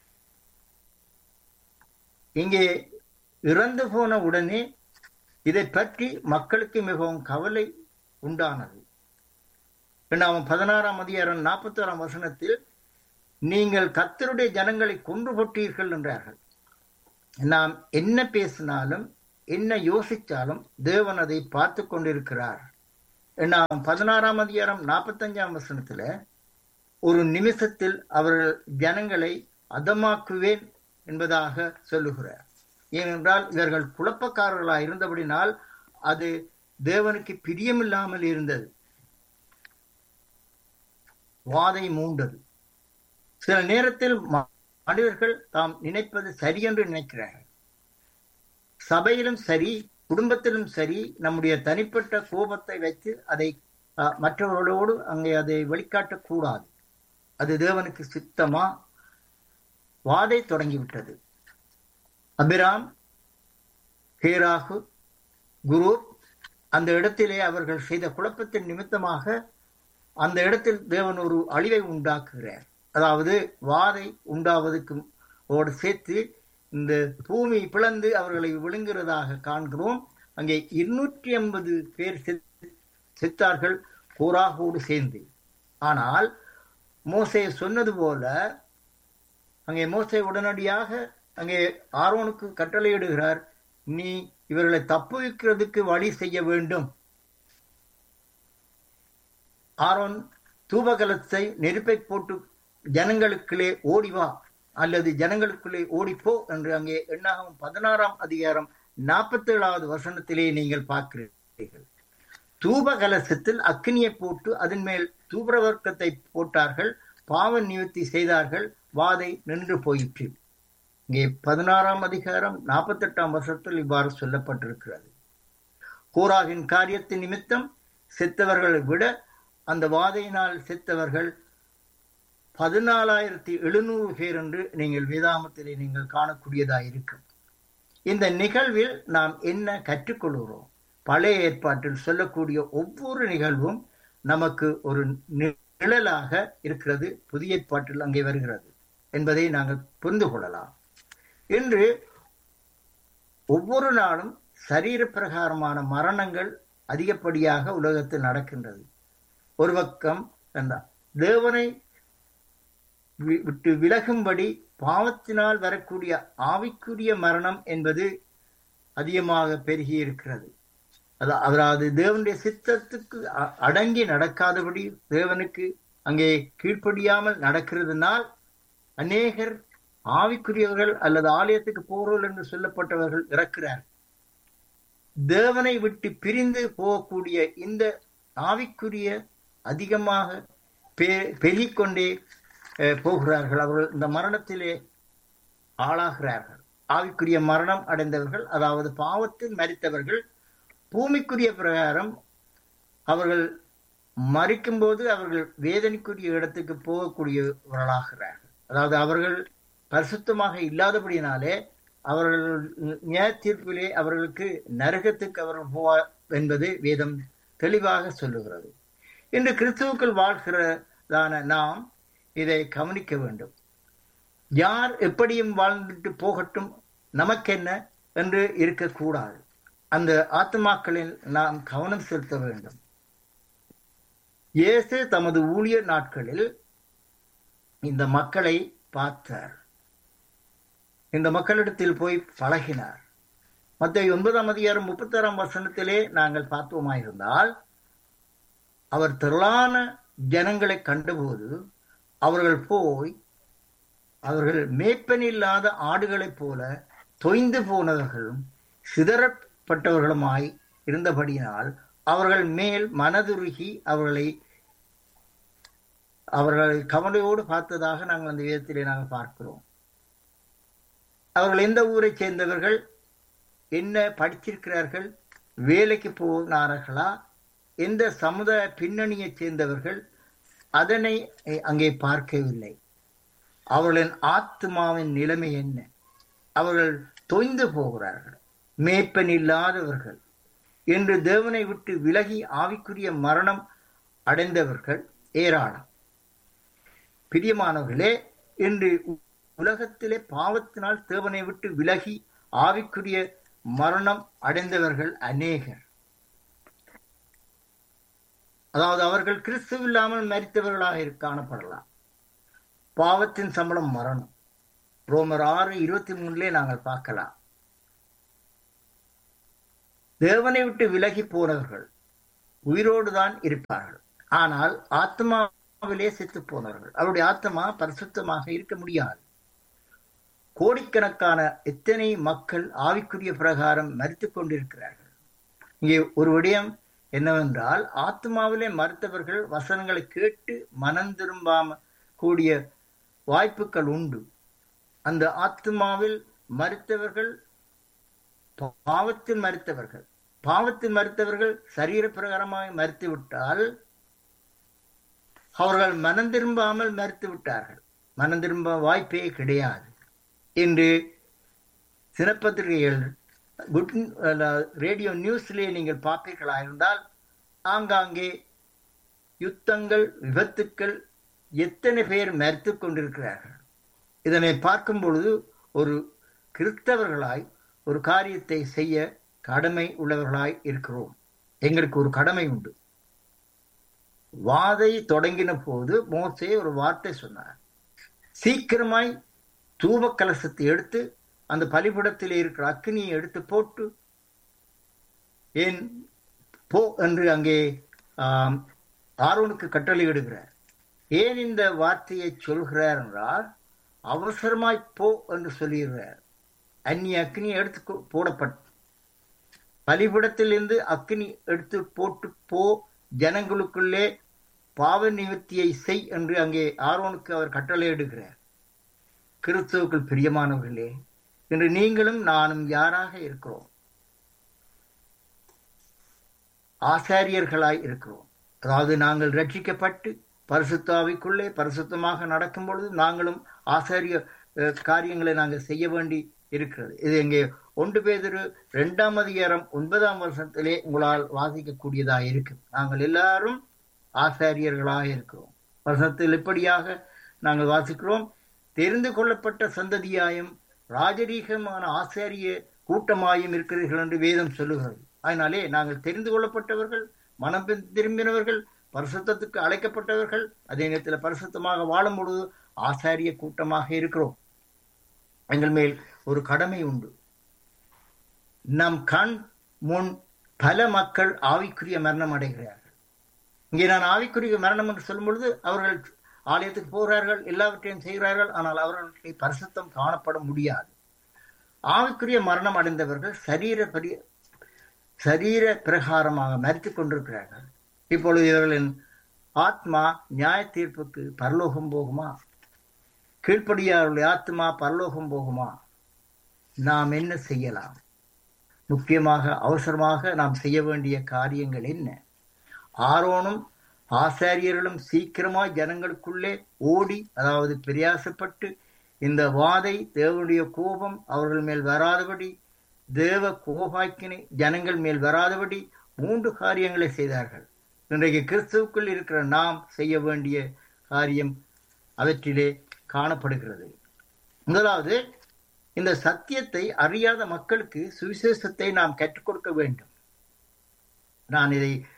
இங்கே இறந்து போன உடனே இதை பற்றி மக்களுக்கு மிகவும் கவலை உண்டானது இரண்டாம் பதினாறாம் அதிகாரம் நாற்பத்தி ஆறாம் வசனத்தில் நீங்கள் கத்தருடைய ஜனங்களை கொன்று போட்டீர்கள் என்றார்கள் நாம் என்ன பேசினாலும் என்ன யோசித்தாலும் தேவன் அதை பார்த்து கொண்டிருக்கிறார் நாம் பதினாறாம் அதிகாரம் நாற்பத்தஞ்சாம் வசனத்துல ஒரு நிமிஷத்தில் அவர்கள் ஜனங்களை அதமாக்குவேன் என்பதாக சொல்லுகிறார் ஏனென்றால் இவர்கள் குழப்பக்காரர்களாய் இருந்தபடினால் அது தேவனுக்கு பிரியமில்லாமல் இருந்தது வாதை மூண்டது சில நேரத்தில் ம- மனிதர்கள் தாம் நினைப்பது சரி என்று நினைக்கிறார்கள் சபையிலும் சரி குடும்பத்திலும் சரி நம்முடைய தனிப்பட்ட கோபத்தை வைத்து அதை அஹ், மற்றவர்களோடு அங்கே அதை வெளிக்காட்டக் கூடாது அது தேவனுக்கு சித்தமா வாதை தொடங்கிவிட்டது அபிராம் கேராகு குரு அந்த இடத்திலே அவர்கள் செய்த குழப்பத்தின் நிமித்தமாக அந்த இடத்தில் தேவன் ஒரு அழிவை உண்டாக்குகிறார் அதாவது வாதை உண்டாவதற்கு ஓடு சேர்த்து இந்த பூமி பிளந்து அவர்களை விழுங்குறதாக காண்கிறோம் அங்கே இருநூற்றி ஐம்பது பேர் செத்- செத்தார்கள் கோராகோடு சேர்ந்து ஆனால் மோசே சொன்னது போல அங்கே மோசே உடனடியாக அங்கே ஆரோனுக்கு கட்டளையிடுகிறார் நீ இவர்களை தப்புவிக்கிறதுக்கு வழி செய்ய வேண்டும் ஆரோன் தூபகலத்தை நெருப்பை போட்டு ஜனங்களுக்குள்ளே ஓடி வா அல்லது ஜனங்களுக்குள்ளே ஓடிப்போ என்று அங்கே எண்ணாகும் பதினாறாம் அதிகாரம் நாற்பத்தி ஏழாவது வசனத்திலே நீங்கள் பார்க்கிறீர்கள் தூப கலசத்தில் அக்னியை போட்டு அதன் மேல் தூபரவர்க்கத்தை போட்டார்கள் பாவ நிவர்த்தி செய்தார்கள் வாதை நின்று போயிற்று இங்கே பதினாறாம் அதிகாரம் நாற்பத்தெட்டாம் வருஷத்தில் இவ்வாறு சொல்லப்பட்டிருக்கிறது கோராகின் காரியத்தின் நிமித்தம் செத்தவர்களை விட அந்த வாதையினால் செத்தவர்கள் பதினாலாயிரத்தி எழுநூறு பேர் என்று நீங்கள் வேதாமத்திலே நீங்கள் காணக்கூடியதாக இருக்கும் இந்த நிகழ்வில் நாம் என்ன கற்றுக்கொள்கிறோம் பழைய ஏற்பாட்டில் சொல்லக்கூடிய ஒவ்வொரு நிகழ்வும் நமக்கு ஒரு நிழலாக இருக்கிறது புதிய ஏற்பாட்டில் அங்கே வருகிறது என்பதை நாங்கள் புரிந்து கொள்ளலாம் இன்று ஒவ்வொரு நாளும் சரீர பிரகாரமான மரணங்கள் அதிகப்படியாக உலகத்தில் நடக்கின்றது ஒரு பக்கம் அந்த தேவனை வி- விட்டு விலகும்படி பாவத்தினால் வரக்கூடிய ஆவிக்குரிய மரணம் என்பது அதிகமாக பெருகி இருக்கிறது அது அதாவது தேவனுடைய சித்தத்துக்கு அ- அடங்கி நடக்காதபடி தேவனுக்கு அங்கே கீழ்ப்படியாமல் நடக்கிறதுனால் அநேகர் ஆவிக்குரியவர்கள் அல்லது ஆலயத்துக்கு போறவர்கள் என்று சொல்லப்பட்டவர்கள் இறக்கிறார் தேவனை விட்டு பிரிந்து போகக்கூடிய இந்த ஆவிக்குரிய அதிகமாக பெ- பெருகிக்கொண்டே அஹ், போகிறார்கள் அவர்கள் இந்த மரணத்திலே ஆளாகிறார்கள் ஆவிக்குரிய மரணம் அடைந்தவர்கள் அதாவது பாவத்தில் மரித்தவர்கள் பூமிக்குரிய பிரகாரம் அவர்கள் மறிக்கும்போது அவர்கள் வேதனைக்குரிய இடத்துக்கு போகக்கூடியவர்களாகிறார்கள் அதாவது அவர்கள் பரிசுத்தமாக இல்லாதபடியினாலே அவர்கள் நியாய தீர்ப்பிலே அவர்களுக்கு நரகத்துக்கு அவர்கள் போவார் என்பது வேதம் தெளிவாக சொல்லுகிறது இன்று கிறிஸ்துவுக்குள் வாழ்கிறதான நாம் இதை கவனிக்க வேண்டும் யார் எப்படியும் வாழ்ந்துட்டு போகட்டும் நமக்கென்ன என்று இருக்கக்கூடாது அந்த ஆத்மாக்களில் நாம் கவனம் செலுத்த வேண்டும் இயேசு தமது ஊழிய நாட்களில் இந்த மக்களை பார்த்தார் இந்த மக்களிடத்தில் போய் பழகினார் மத்திய ஒன்பதாம் அதிகாரம் முப்பத்தாறாம் வசனத்திலே நாங்கள் பார்த்தோமாயிருந்தால் அவர் திரளான ஜனங்களை கண்டபோது அவர்கள் போய் அவர்கள் மேய்ப்பனில்லாத ஆடுகளைப் போல தொய்ந்து போனவர்களும் சிதறப்பட்டவர்களுமாய் இருந்தபடியினால் அவர்கள் மேல் மனதுருகி அவர்களை அவர்கள் கவலையோடு பார்த்ததாக நாங்கள் அந்த விதத்திலே நாங்கள் பார்க்கிறோம் அவர்கள் எந்த ஊரை சேர்ந்தவர்கள் என்ன படிச்சிருக்கிறார்கள் வேலைக்கு போனார்களா எந்த சமுதாய பின்னணியைச் சேர்ந்தவர்கள் அதனை அங்கே பார்க்கவில்லை அவர்களின் ஆத்மாவின் நிலைமை என்ன அவர்கள் தொய்ந்து போகிறார்கள் மேய்ப்பன் இல்லாதவர்கள் என்று தேவனை விட்டு விலகி ஆவிக்குரிய மரணம் அடைந்தவர்கள் ஏராளம் பிரியமானவர்களே இன்று உலகத்திலே பாவத்தினால் தேவனை விட்டு விலகி ஆவிக்குரிய மரணம் அடைந்தவர்கள் அநேகர் அதாவது அவர்கள் கிறிஸ்துவில்லாமல் மரித்தவர்களாக காணப்படலாம் பாவத்தின் சம்பளம் மரணம் ரோமர் ஆறு இருபத்தி மூணுலே நாங்கள் பார்க்கலாம் தேவனை விட்டு விலகி போனவர்கள் உயிரோடு தான் இருப்பார்கள் ஆனால் ஆத்மாவிலே செத்து போனவர்கள் அவருடைய ஆத்மா பரிசுத்தமாக இருக்க முடியாது கோடிக்கணக்கான எத்தனை மக்கள் ஆவிக்குரிய பிரகாரம் மறித்து கொண்டிருக்கிறார்கள் இங்கே ஒரு விடயம் என்னவென்றால் ஆத்மாவிலே மறுத்தவர்கள் வசனங்களை கேட்டு மனம் திரும்பாம கூடிய வாய்ப்புகள் உண்டு அந்த ஆத்மாவில் மறுத்தவர்கள் பாவத்தில் மறுத்தவர்கள் பாவத்தில் மறுத்தவர்கள் சரீர பிரகாரமாக மறுத்து விட்டால் அவர்கள் மனம் திரும்பாமல் மறுத்து விட்டார்கள் மனம் திரும்ப வாய்ப்பே கிடையாது என்று சினப்பத்திரிகைகள் குட் ரேடியோ நியூஸ்லேயே நீங்கள் பார்ப்பீர்களா இருந்தால் ஆங்காங்கே யுத்தங்கள் விபத்துக்கள் எத்தனை பேர் மறுத்து கொண்டிருக்கிறார்கள் இதனை பார்க்கும் பொழுது ஒரு கிறிஸ்தவர்களாய் ஒரு காரியத்தை செய்ய கடமை உள்ளவர்களாய் இருக்கிறோம் எங்களுக்கு ஒரு கடமை உண்டு வாதை தொடங்கின போது மோசே ஒரு வார்த்தை சொன்னார் சீக்கிரமாய் தூப கலசத்தை எடுத்து அந்த பலிபடத்தில் இருக்கிற அக்னியை எடுத்து போட்டு ஏன் போ என்று அங்கே ஆரோனுக்கு கட்டளை இடுகிறார் ஏன் இந்த வார்த்தையை சொல்கிறார் என்றால் அவசரமாய் போ என்று சொல்லுகிறார் அந்நிய அக்னி எடுத்து போடப்பட்ட பலிபிடத்திலிருந்து அக்னி எடுத்து போட்டு போ ஜனங்களுக்குள்ளே பாவ நிவர்த்தியை செய் என்று அங்கே ஆரோனுக்கு அவர் கட்டளையிடுகிறார் கிறிஸ்துவுக்குள் பிரியமானவர்களே இன்று நீங்களும் நானும் யாராக இருக்கிறோம் ஆசாரியர்களாய் இருக்கிறோம் அதாவது நாங்கள் ரட்சிக்கப்பட்டு பரிசுத்தாவிக்குள்ளே பரிசுத்தமாக நடக்கும் பொழுது நாங்களும் ஆசாரிய காரியங்களை நாங்கள் செய்ய வேண்டி இருக்கிறது இது இங்கே ஒன்று பேதொரு இரண்டாம் அதிகாரம் ஒன்பதாம் வருஷத்திலே உங்களால் வாசிக்கக்கூடியதாக இருக்கு நாங்கள் எல்லாரும் ஆசாரியர்களாக இருக்கிறோம் வருஷத்தில் இப்படியாக நாங்கள் வாசிக்கிறோம் தெரிந்து கொள்ளப்பட்ட சந்ததியாயும் ராஜரீகமான ஆசாரிய கூட்டமாயும் இருக்கிறீர்கள் என்று வேதம் சொல்லுகிறது அதனாலே நாங்கள் தெரிந்து கொள்ளப்பட்டவர்கள் மனம் திரும்பினவர்கள் பரிசுத்தத்துக்கு அழைக்கப்பட்டவர்கள் அதே நேரத்தில் பரிசுத்தமாக வாழும் பொழுது ஆசாரிய கூட்டமாக இருக்கிறோம் எங்கள் மேல் ஒரு கடமை உண்டு நம் கண் முன் பல மக்கள் ஆவிக்குரிய மரணம் அடைகிறார்கள் இங்கே நான் ஆவிக்குரிய மரணம் என்று சொல்லும் பொழுது அவர்கள் ஆலயத்துக்கு போகிறார்கள் எல்லாவற்றையும் செய்கிறார்கள் ஆனால் அவர்களுக்கு பரிசுத்தம் காணப்பட முடியாது ஆவிக்குரிய மரணம் அடைந்தவர்கள் சரீர பரி சரீர பிரகாரமாக மறித்து கொண்டிருக்கிறார்கள் இப்பொழுது இவர்களின் ஆத்மா நியாய தீர்ப்புக்கு பரலோகம் போகுமா கீழ்ப்படியாருடைய ஆத்மா பரலோகம் போகுமா நாம் என்ன செய்யலாம் முக்கியமாக அவசரமாக நாம் செய்ய வேண்டிய காரியங்கள் என்ன ஆரோனும் ஆசாரியர்களும் சீக்கிரமாய் ஜனங்களுக்குள்ளே ஓடி அதாவது பிரயாசப்பட்டு இந்த வாதை தேவனுடைய கோபம் அவர்கள் மேல் வராதபடி தேவ கோபாக்கினை ஜனங்கள் மேல் வராதபடி மூன்று காரியங்களை செய்தார்கள் இன்றைக்கு கிறிஸ்துவுக்குள் இருக்கிற நாம் செய்ய வேண்டிய காரியம் அவற்றிலே காணப்படுகிறது முதலாவது இந்த சத்தியத்தை அறியாத மக்களுக்கு சுவிசேஷத்தை நாம் கற்றுக் கொடுக்க வேண்டும் நான் இதை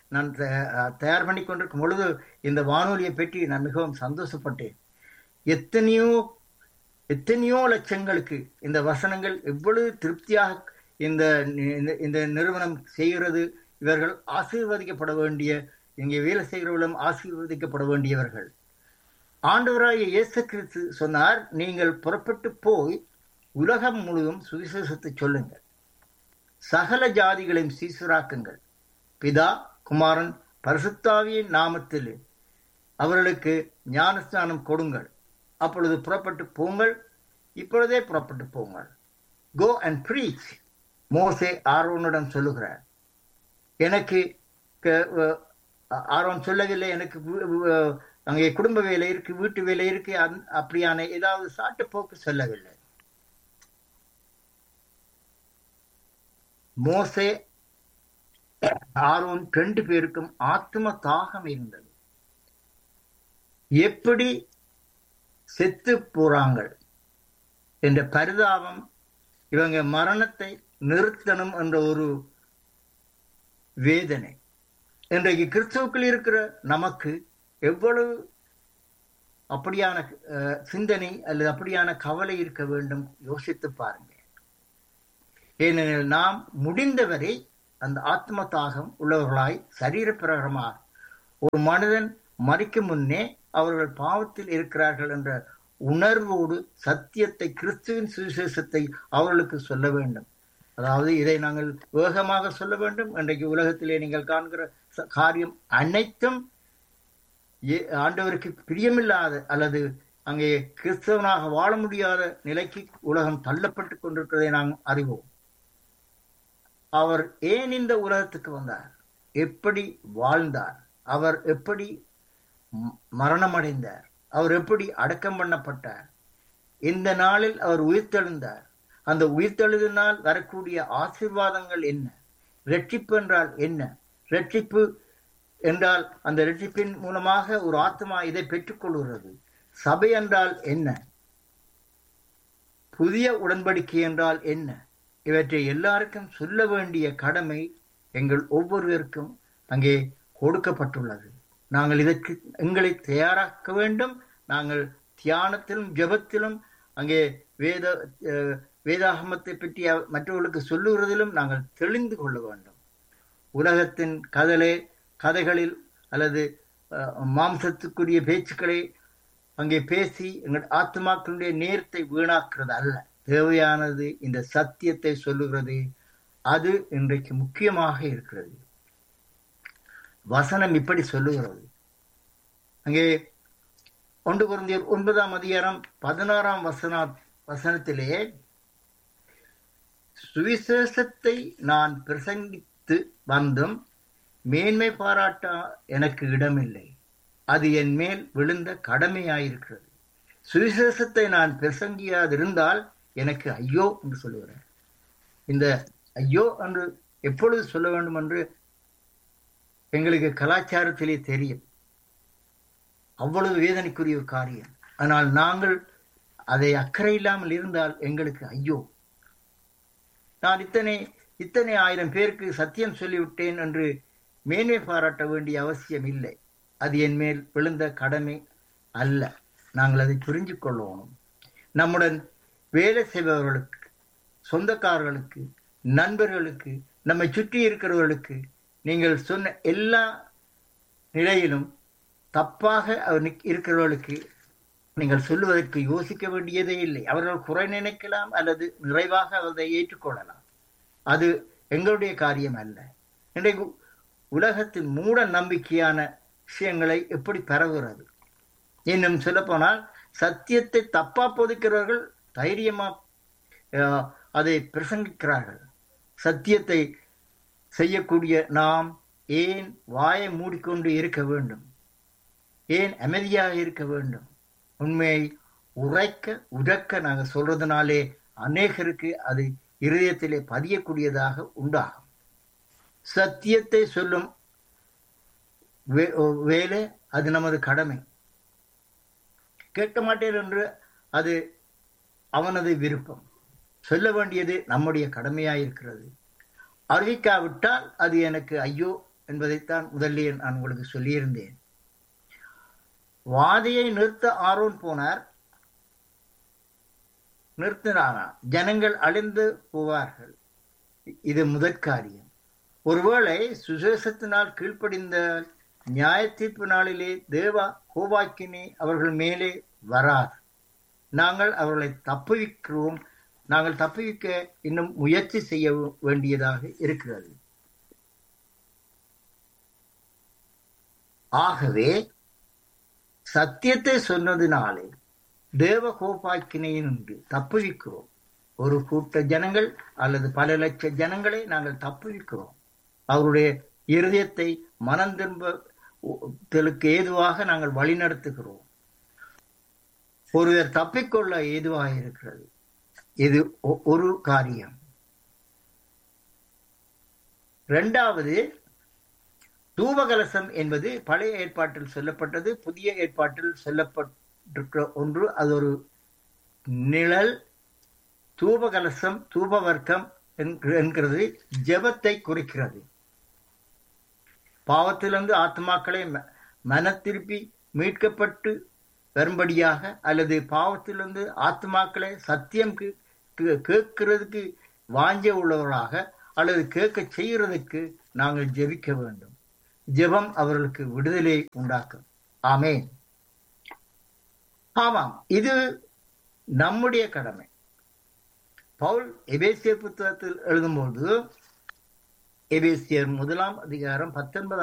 நான் த- தயார் பண்ணி கொண்டிருக்கும் பொழுது இந்த வானொலியை பற்றி நான் மிகவும் சந்தோஷப்பட்டேன் எத்தனையோ எத்தனையோ லட்சங்களுக்கு இந்த வசனங்கள் எவ்வளவு திருப்தியாக இந்த இந்த- இந்த நிறுவனம் செய்கிறது இவர்கள் ஆசீர்வதிக்கப்பட வேண்டிய இங்கே வேலை செய்கிறவர்களும் ஆசீர்வதிக்கப்பட வேண்டியவர்கள் ஆண்டவராகிய இயேசு கிறிஸ்து சொன்னார் நீங்கள் புறப்பட்டு போய் உலகம் முழுவதும் சுவிசேஷத்தை சொல்லுங்கள் சகல ஜாதிகளையும் சீசுராக்குங்கள் பிதா குமாரன் பரிசுத்தாவியின் நாமத்தில் அவர்களுக்கு ஞானஸ்நானம் கொடுங்கள் அப்பொழுது புறப்பட்டு போங்கள் இப்பொழுதே புறப்பட்டு போங்கள் கோ அண்ட் ப்ரீச் மோசே ஆரோனிடம் சொல்லுகிறார் எனக்கு க- அஹ் ஆரோன் சொல்லவில்லை எனக்கு வி- வி- அங்கே குடும்ப வேலை இருக்கு வீட்டு வேலை இருக்கு அந்த- அப்படியான ஏதாவது சாட்டு போக்கு சொல்லவில்லை மோசே ஆரோன் ரெண்டு பேருக்கும் ஆத்ம தாகம் இருந்தது எப்படி செத்து போறாங்க என்ற பரிதாபம் இவங்க மரணத்தை நிறுத்தணும் என்ற ஒரு வேதனை இன்றைக்கு கிறிஸ்துவுக்குள் இருக்கிற நமக்கு எவ்வளவு அப்படியான அஹ், சிந்தனை அல்லது அப்படியான கவலை இருக்க வேண்டும் யோசித்து பாருங்க ஏனெனில் நாம் முடிந்தவரை அந்த ஆத்ம தாகம் உள்ளவர்களாய் சரீர பிரகரமாக ஒரு மனிதன் மறிக்கும் முன்னே அவர்கள் பாவத்தில் இருக்கிறார்கள் என்ற உணர்வோடு சத்தியத்தை கிறிஸ்துவின் சுவிசேஷத்தை அவர்களுக்கு சொல்ல வேண்டும் அதாவது இதை நாங்கள் வேகமாக சொல்ல வேண்டும் இன்றைக்கு உலகத்திலே நீங்கள் காண்கிற ச- காரியம் அனைத்தும் ஏ- ஆண்டவருக்கு பிரியமில்லாத அல்லது அங்கே கிறிஸ்தவனாக வாழ முடியாத நிலைக்கு உலகம் தள்ளப்பட்டு கொண்டிருக்கிறதை நாம் அறிவோம் அவர் ஏன் இந்த உலகத்துக்கு வந்தார் எப்படி வாழ்ந்தார் அவர் எப்படி ம- மரணமடைந்தார் அவர் எப்படி அடக்கம் பண்ணப்பட்டார் இந்த நாளில் அவர் உயிர்த்தெழுந்தார் அந்த உயிர்த்தெழுதினால் வரக்கூடிய ஆசீர்வாதங்கள் என்ன ரட்சிப்பு என்றால் என்ன ரட்சிப்பு என்றால் அந்த ரட்சிப்பின் மூலமாக ஒரு ஆத்மா இதை பெற்றுக்கொள்கிறது சபை என்றால் என்ன புதிய உடன்படிக்கை என்றால் என்ன இவற்றை எல்லாருக்கும் சொல்ல வேண்டிய கடமை எங்கள் ஒவ்வொருவருக்கும் அங்கே கொடுக்கப்பட்டுள்ளது நாங்கள் இதற்கு எங்களை தயாராக்க வேண்டும் நாங்கள் தியானத்திலும் ஜெபத்திலும் அங்கே வேத அஹ், வேதாகமத்தை பற்றி அவ- மற்றவர்களுக்கு சொல்லுகிறதிலும் நாங்கள் தெளிந்து கொள்ள வேண்டும் உலகத்தின் கதலே கதைகளில் அல்லது அஹ், மாம்சத்துக்குரிய பேச்சுக்களை அங்கே பேசி எங்கள் ஆத்மாக்களுடைய நேரத்தை வீணாக்குறது அல்ல தேவையானது இந்த சத்தியத்தை சொல்லுகிறது அது இன்றைக்கு முக்கியமாக இருக்கிறது வசனம் இப்படி சொல்லுகிறது அங்கே ஒன்று குருந்தியர் ஒன்பதாம் அதிகாரம் பதினாறாம் வசன வசனத்திலே சுவிசேஷத்தை நான் பிரசங்கித்து வந்தும் மேன்மை பாராட்ட எனக்கு இடமில்லை அது என் மேல் விழுந்த கடமையாயிருக்கிறது சுவிசேஷத்தை நான் பிரசங்கியாதிருந்தால் எனக்கு ஐயோ என்று சொல்லுகிறேன் இந்த ஐயோ என்று எப்பொழுது சொல்ல வேண்டும் என்று எங்களுக்கு கலாச்சாரத்திலே தெரியும் அவ்வளவு வேதனைக்குரிய ஒரு காரியம் ஆனால் நாங்கள் அதை அக்கறை இல்லாமல் இருந்தால் எங்களுக்கு ஐயோ நான் இத்தனை இத்தனை ஆயிரம் பேருக்கு சத்தியம் சொல்லிவிட்டேன் என்று மேன்மை பாராட்ட வேண்டிய அவசியம் இல்லை அது என் மேல் விழுந்த கடமை அல்ல நாங்கள் அதை புரிஞ்சு கொள்ளணும் நம்முடன் வேலை செய்பவர்களுக்கு சொந்தக்காரர்களுக்கு நண்பர்களுக்கு நம்மை சுற்றி இருக்கிறவர்களுக்கு நீங்கள் சொன்ன எல்லா நிலையிலும் தப்பாக அவர் நிக்- இருக்கிறவர்களுக்கு நீங்கள் சொல்லுவதற்கு யோசிக்க வேண்டியதே இல்லை அவர்கள் குறை நினைக்கலாம் அல்லது நிறைவாக அதை ஏற்றுக்கொள்ளலாம் அது எங்களுடைய காரியம் அல்ல இன்றைக்கு உலகத்தின் மூட நம்பிக்கையான விஷயங்களை எப்படி பரவுகிறது இன்னும் சொல்லப்போனால் சத்தியத்தை தப்பா போதிக்கிறவர்கள் தைரியமா அஹ், அதை பிரசங்கிக்கிறார்கள் சத்தியத்தை செய்யக்கூடிய நாம் ஏன் வாயை மூடிக்கொண்டு இருக்க வேண்டும் ஏன் அமைதியாக இருக்க வேண்டும் உண்மையை உரைக்க உரக்க நாங்கள் சொல்றதுனாலே அநேகருக்கு அது இருதயத்திலே பதியக்கூடியதாக உண்டாகும் சத்தியத்தை சொல்லும் வே- வேலை அது நமது கடமை கேட்க மாட்டேன் என்று அது அவனது விருப்பம் சொல்ல வேண்டியது நம்முடைய கடமையாயிருக்கிறது அறிவிக்காவிட்டால் அது எனக்கு ஐயோ என்பதைத்தான் முதலில் நான் உங்களுக்கு சொல்லியிருந்தேன் வாதியை நிறுத்த ஆரோன் போனார் நிறுத்தினாரா ஜனங்கள் அழிந்து போவார்கள் இது முதற் காரியம் ஒருவேளை சுசேஷத்தினால் கீழ்ப்படிந்த நியாய தீர்ப்பு நாளிலே தேவா கோபாக்கினே அவர்கள் மேலே வராது நாங்கள் அவர்களை தப்புவிக்கிறோம் நாங்கள் தப்புவிக்க இன்னும் முயற்சி செய்ய வேண்டியதாக இருக்கிறது ஆகவே சத்தியத்தை சொன்னதினாலே தேவ கோபாக்கினையினின்று தப்புவிக்கிறோம் ஒரு கூட்ட ஜனங்கள் அல்லது பல லட்ச ஜனங்களை நாங்கள் தப்புவிக்கிறோம் அவருடைய இருதயத்தை மனம் திரும்பலுக்கு ஏதுவாக நாங்கள் வழிநடத்துகிறோம் ஒருவர் தப்பிக்கொள்ள ஏதுவாக இருக்கிறது இது ஒரு காரியம் இரண்டாவது தூபகலசம் என்பது பழைய ஏற்பாட்டில் சொல்லப்பட்டது புதிய ஏற்பாட்டில் சொல்லப்பட்டிருக்கிற ஒன்று அது ஒரு நிழல் தூபகலசம் தூபவர்க்கம் என்கிறது ஜெபத்தை குறிக்கிறது பாவத்திலிருந்து ஆத்மாக்களை மன திருப்பி மீட்கப்பட்டு வரும்படியாக அல்லது பாவத்திலிருந்து ஆத்மாக்களை சத்தியம் கேட்கிறதுக்கு வாஞ்ச உள்ளவராக அல்லது கேட்க செய்யறதுக்கு நாங்கள் ஜெபிக்க வேண்டும் ஜெபம் அவர்களுக்கு விடுதலை உண்டாக்கும் ஆமேன் ஆமாம் இது நம்முடைய கடமை பவுல் எபேசியர் புத்தகத்தில் எழுதும்போது எபேசியர் முதலாம் அதிகாரம் பத்தொன்பதாம்